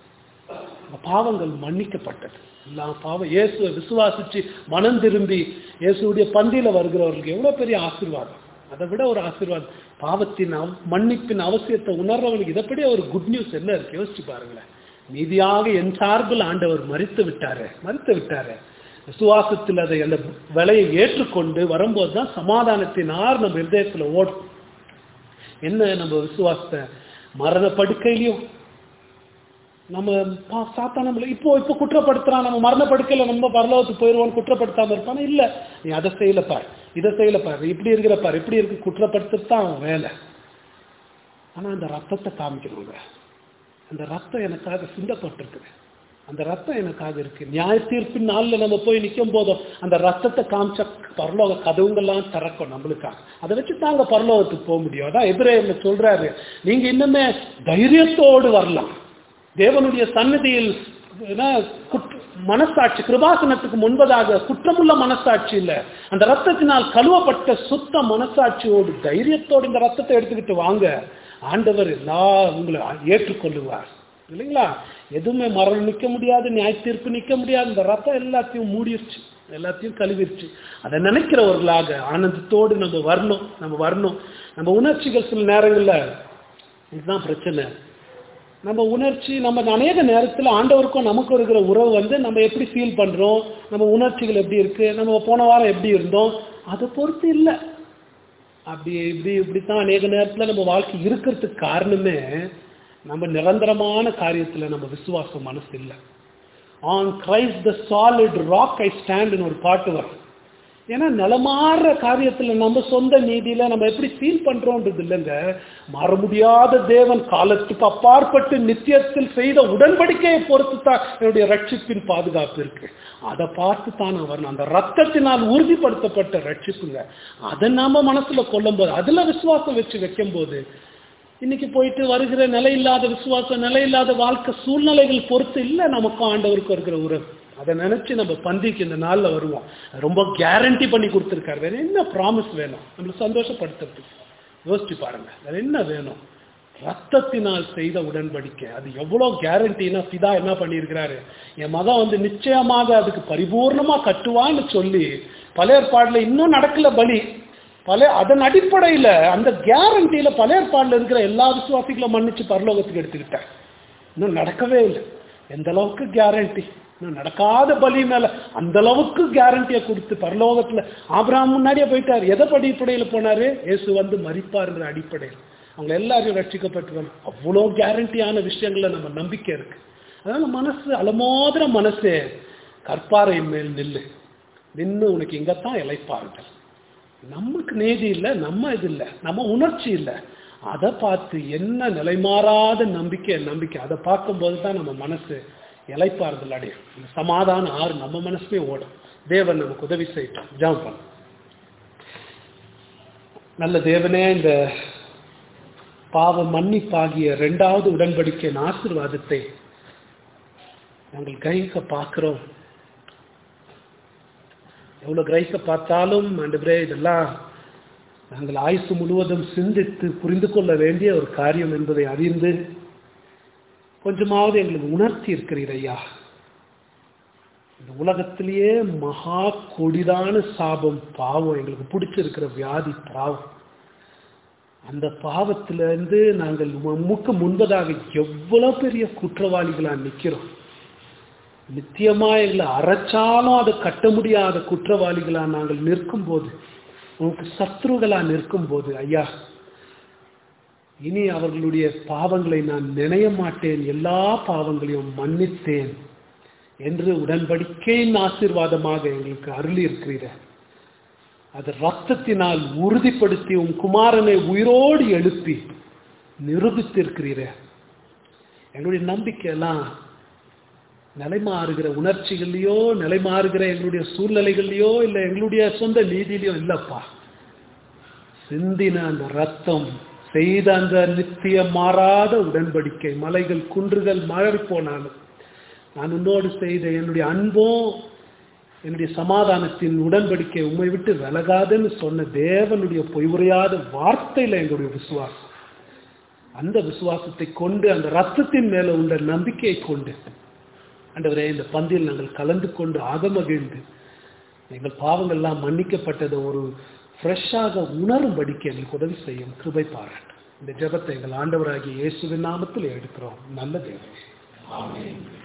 பாவங்கள் மன்னிக்கப்பட்டது எல்லா பாவம் இயேசுவை விசுவாசிச்சு மனம் திரும்பி இயேசுடைய பந்தியில வருகிறவர்களுக்கு எவ்வளவு பெரிய ஆசீர்வாதம் அதை விட ஒரு ஆசீர்வாதம் பாவத்தின் அவ- மன்னிப்பின் அவசியத்தை உணர்றவங்களுக்கு இதைப்படி ஒரு குட் நியூஸ் என்ன இருக்கு யோசிச்சு பாருங்களேன் மீதியாக என் சார்பில் ஆண்டவர் மறித்து விட்டாரு மறித்து விட்டாரு விசுவாசத்தில் அதை அந்த விலையை ஏற்றுக்கொண்டு வரும்போது தான் சமாதானத்தின் ஆறு நம்ம இருதயத்துல ஓடும் என்ன நம்ம விசுவாசத்தை மரண படுக்கையிலையும் நம்ம பா- சாத்தா நம்மள இப்போ இப்போ குற்றப்படுத்துறான் நம்ம மரண படுக்கையில நம்ம பரலோகத்துக்கு போயிடுவோம் குற்றப்படுத்தாம இருப்பானா இல்ல நீ அதை செய்யல பார் இதை செய்யல பார் இப்படி இருக்கிற பார் இப்படி இருக்கு குற்றப்படுத்தத்தான் அவன் வேலை ஆனா அந்த ரத்தத்தை காமிக்கணுங்க அந்த ரத்தம் எனக்காக சிந்தப்பட்டிருக்குது அந்த ரத்தம் எனக்காக இருக்கு நியாய தீர்ப்பின் நாள்ல நம்ம போய் நிற்கும் போதும் அந்த ரத்தத்தை காமிச்ச பரலோக கதவுங்கள்லாம் திறக்கும் நம்மளுக்காக அதை வச்சு தாங்க பரலோகத்துக்கு போக முடியும் அதான் எதிரே சொல்றாரு நீங்க இன்னுமே தைரியத்தோடு வரலாம் தேவனுடைய சன்னதியில் என்ன, குற்ற- மனசாட்சி கிருபாசனத்துக்கு முன்பதாக குற்றமுள்ள மனசாட்சி இல்ல அந்த ரத்தத்தினால் கழுவப்பட்ட சுத்த மனசாட்சியோடு தைரியத்தோடு இந்த ரத்தத்தை எடுத்துக்கிட்டு வாங்க ஆண்டவர் எல்லா உங்களை ஏற்றுக்கொள்ளுவார் இல்லைங்களா எதுவுமே மரணம் நிக்க முடியாது நியாய தீர்ப்பு நிக்க முடியாது இந்த ரத்தம் எல்லாத்தையும் மூடிருச்சு எல்லாத்தையும் கழுவிருச்சு அதை நினைக்கிறவர்களாக ஆனந்தத்தோடு நம்ம வரணும் நம்ம வரணும் நம்ம உணர்ச்சிகள் சில நேரங்கள்ல இதுதான் பிரச்சனை நம்ம உணர்ச்சி நம்ம அநேக நேரத்தில் ஆண்டவருக்கும் நமக்கும் இருக்கிற உறவு வந்து நம்ம எப்படி ஃபீல் பண்றோம் நம்ம உணர்ச்சிகள் எப்படி இருக்கு நம்ம போன வாரம் எப்படி இருந்தோம் அதை பொறுத்து இல்லை அப்படி இப்படி இப்படித்தான் அநேக நேரத்தில் நம்ம வாழ்க்கை இருக்கிறதுக்கு காரணமே நம்ம நிரந்தரமான காரியத்தில் நம்ம விசுவாசம் மனசு இல்லை on Christ the solid rock I ஸ்டாண்ட்னு ஒரு பாட்டு வரும் ஏன்னா நிலமாற காரியத்துல நம்ம சொந்த நீதியில நம்ம எப்படி ஃபீல் பண்றோம்ன்றது இல்லைங்க மாற முடியாத தேவன் காலத்துக்கு அப்பாற்பட்டு நித்தியத்தில் செய்த உடன்படிக்கையை பொறுத்து தான் என்னுடைய ரட்சிப்பின் பாதுகாப்பு இருக்கு அதை பார்த்து தான் நான் வரணும் அந்த ரத்தத்தினால் உறுதிப்படுத்தப்பட்ட ரட்சிப்புங்க அதை நாம மனசுல கொள்ளும்போது அதுல விசுவாசம் வச்சு வைக்கும் போது இன்னைக்கு போயிட்டு வருகிற நிலையில்லாத விசுவாசம் நிலையில்லாத வாழ்க்கை சூழ்நிலைகள் பொறுத்து இல்லை நமக்கும் ஆண்டவருக்கும் இருக்கிற உறவு அதை நினைச்சு நம்ம பந்திக்கு இந்த நாள்ல வருவோம் ரொம்ப கேரண்டி பண்ணி கொடுத்துருக்காரு வேற என்ன ப்ராமிஸ் வேணும் நம்மளை சந்தோஷப்படுத்துறதுக்கு யோசிச்சு பாருங்க வேற என்ன வேணும் ரத்தத்தினால் செய்த உடன்படிக்கை அது எவ்வளோ கேரண்டினா பிதா என்ன பண்ணியிருக்கிறாரு என் மகன் வந்து நிச்சயமாக அதுக்கு பரிபூர்ணமா கட்டுவான்னு சொல்லி பழைய ஏற்பாடுல இன்னும் நடக்கல பலி பல அதன் அடிப்படையில அந்த கேரண்டியில பழைய ஏற்பாடுல இருக்கிற எல்லா விசுவாசிகளும் மன்னிச்சு பரலோகத்துக்கு எடுத்துக்கிட்டேன் இன்னும் நடக்கவே இல்லை எந்த அளவுக்கு கேரண்டி இன்னும் நடக்காத பலி மேல அந்த அளவுக்கு கேரண்டியை கொடுத்து பரலோகத்துல ஆபிரகாம் முன்னாடியே போயிட்டார் எதை அடிப்படையில் போனாரு இயேசு வந்து மறிப்பாருங்கிற அடிப்படையில் அவங்க எல்லாரையும் ரட்சிக்கப்பட்டுருவாங்க அவ்வளோ கேரண்டியான விஷயங்கள நம்ம நம்பிக்கை இருக்கு அதனால மனசு அலமோதிர மனசு கற்பாறை மேல் நில்லு நின்று உனக்கு இங்கத்தான் இலைப்பாருங்கள் நமக்கு நீதி இல்லை நம்ம இது இல்லை நம்ம உணர்ச்சி இல்லை அதை பார்த்து என்ன நிலைமாறாத நம்பிக்கை நம்பிக்கை அதை பார்க்கும்போது தான் நம்ம மனசு இலைப்பாறுதல் அடையும் இந்த சமாதான ஆறு நம்ம மனசுமே ஓடும் தேவன் நமக்கு உதவி செய்யட்டும் ஜாம் பண்ண நல்ல தேவனே இந்த பாவ மன்னிப்பாகிய இரண்டாவது உடன்படிக்கையின் ஆசீர்வாதத்தை நாங்கள் கிரகிக்க பார்க்கிறோம் எவ்வளவு கிரகிக்க பார்த்தாலும் ஆண்டவரே இதெல்லாம் நாங்கள் ஆயுசு முழுவதும் சிந்தித்து புரிந்து கொள்ள வேண்டிய ஒரு காரியம் என்பதை அறிந்து கொஞ்சமாவது எங்களுக்கு உணர்த்தி இருக்கிறீர் ஐயா இந்த உலகத்திலேயே மகா கொடிதான சாபம் பாவம் எங்களுக்கு பிடிச்சிருக்கிற வியாதி பாவம் அந்த பாவத்திலிருந்து நாங்கள் உமக்கு முன்பதாக எவ்வளவு பெரிய குற்றவாளிகளா நிக்கிறோம் நித்தியமா எங்களை அரைச்சாலும் அதை கட்ட முடியாத குற்றவாளிகளா நாங்கள் நிற்கும் போது உனக்கு சத்ருகளா நிற்கும் போது ஐயா இனி அவர்களுடைய பாவங்களை நான் நினைய மாட்டேன் எல்லா பாவங்களையும் மன்னித்தேன் என்று உடன்படிக்கையின் ஆசீர்வாதமாக எங்களுக்கு அருளி இருக்கிறீர அது ரத்தத்தினால் உறுதிப்படுத்தி உன் குமாரனை உயிரோடு எழுப்பி நிரூபித்திருக்கிறீர எங்களுடைய நம்பிக்கையெல்லாம் நிலைமாறுகிற உணர்ச்சிகள்லையோ நிலைமாறுகிற எங்களுடைய சூழ்நிலைகள்லையோ இல்லை எங்களுடைய சொந்த நீதியிலையோ இல்லப்பா சிந்தின அந்த ரத்தம் செய்த அந்த நித்திய மாறாத உடன்படிக்கை மலைகள் குன்றுகள் மழை போனாலும் நான் உன்னோடு செய்த என்னுடைய அன்பும் என்னுடைய சமாதானத்தின் உடன்படிக்கை உண்மை விட்டு விலகாதுன்னு சொன்ன தேவனுடைய பொய்வுரையாத வார்த்தையில எங்களுடைய விசுவாசம் அந்த விசுவாசத்தை கொண்டு அந்த ரத்தத்தின் மேல உள்ள நம்பிக்கையை கொண்டு ஆண்டவரே இந்த பந்தியில் நாங்கள் கலந்து கொண்டு ஆகமகிழ்ந்து எங்கள் பாவங்கள்லாம் மன்னிக்கப்பட்டதை ஒரு ஃப்ரெஷ்ஷாக உணரும்படிக்கு எங்களுக்கு உதவி செய்யும் கிருபை பாராட்டு இந்த ஜெபத்தை எங்கள் ஆண்டவராகிய இயேசுவின் நாமத்தில் எடுக்கிறோம் நல்ல தேவன்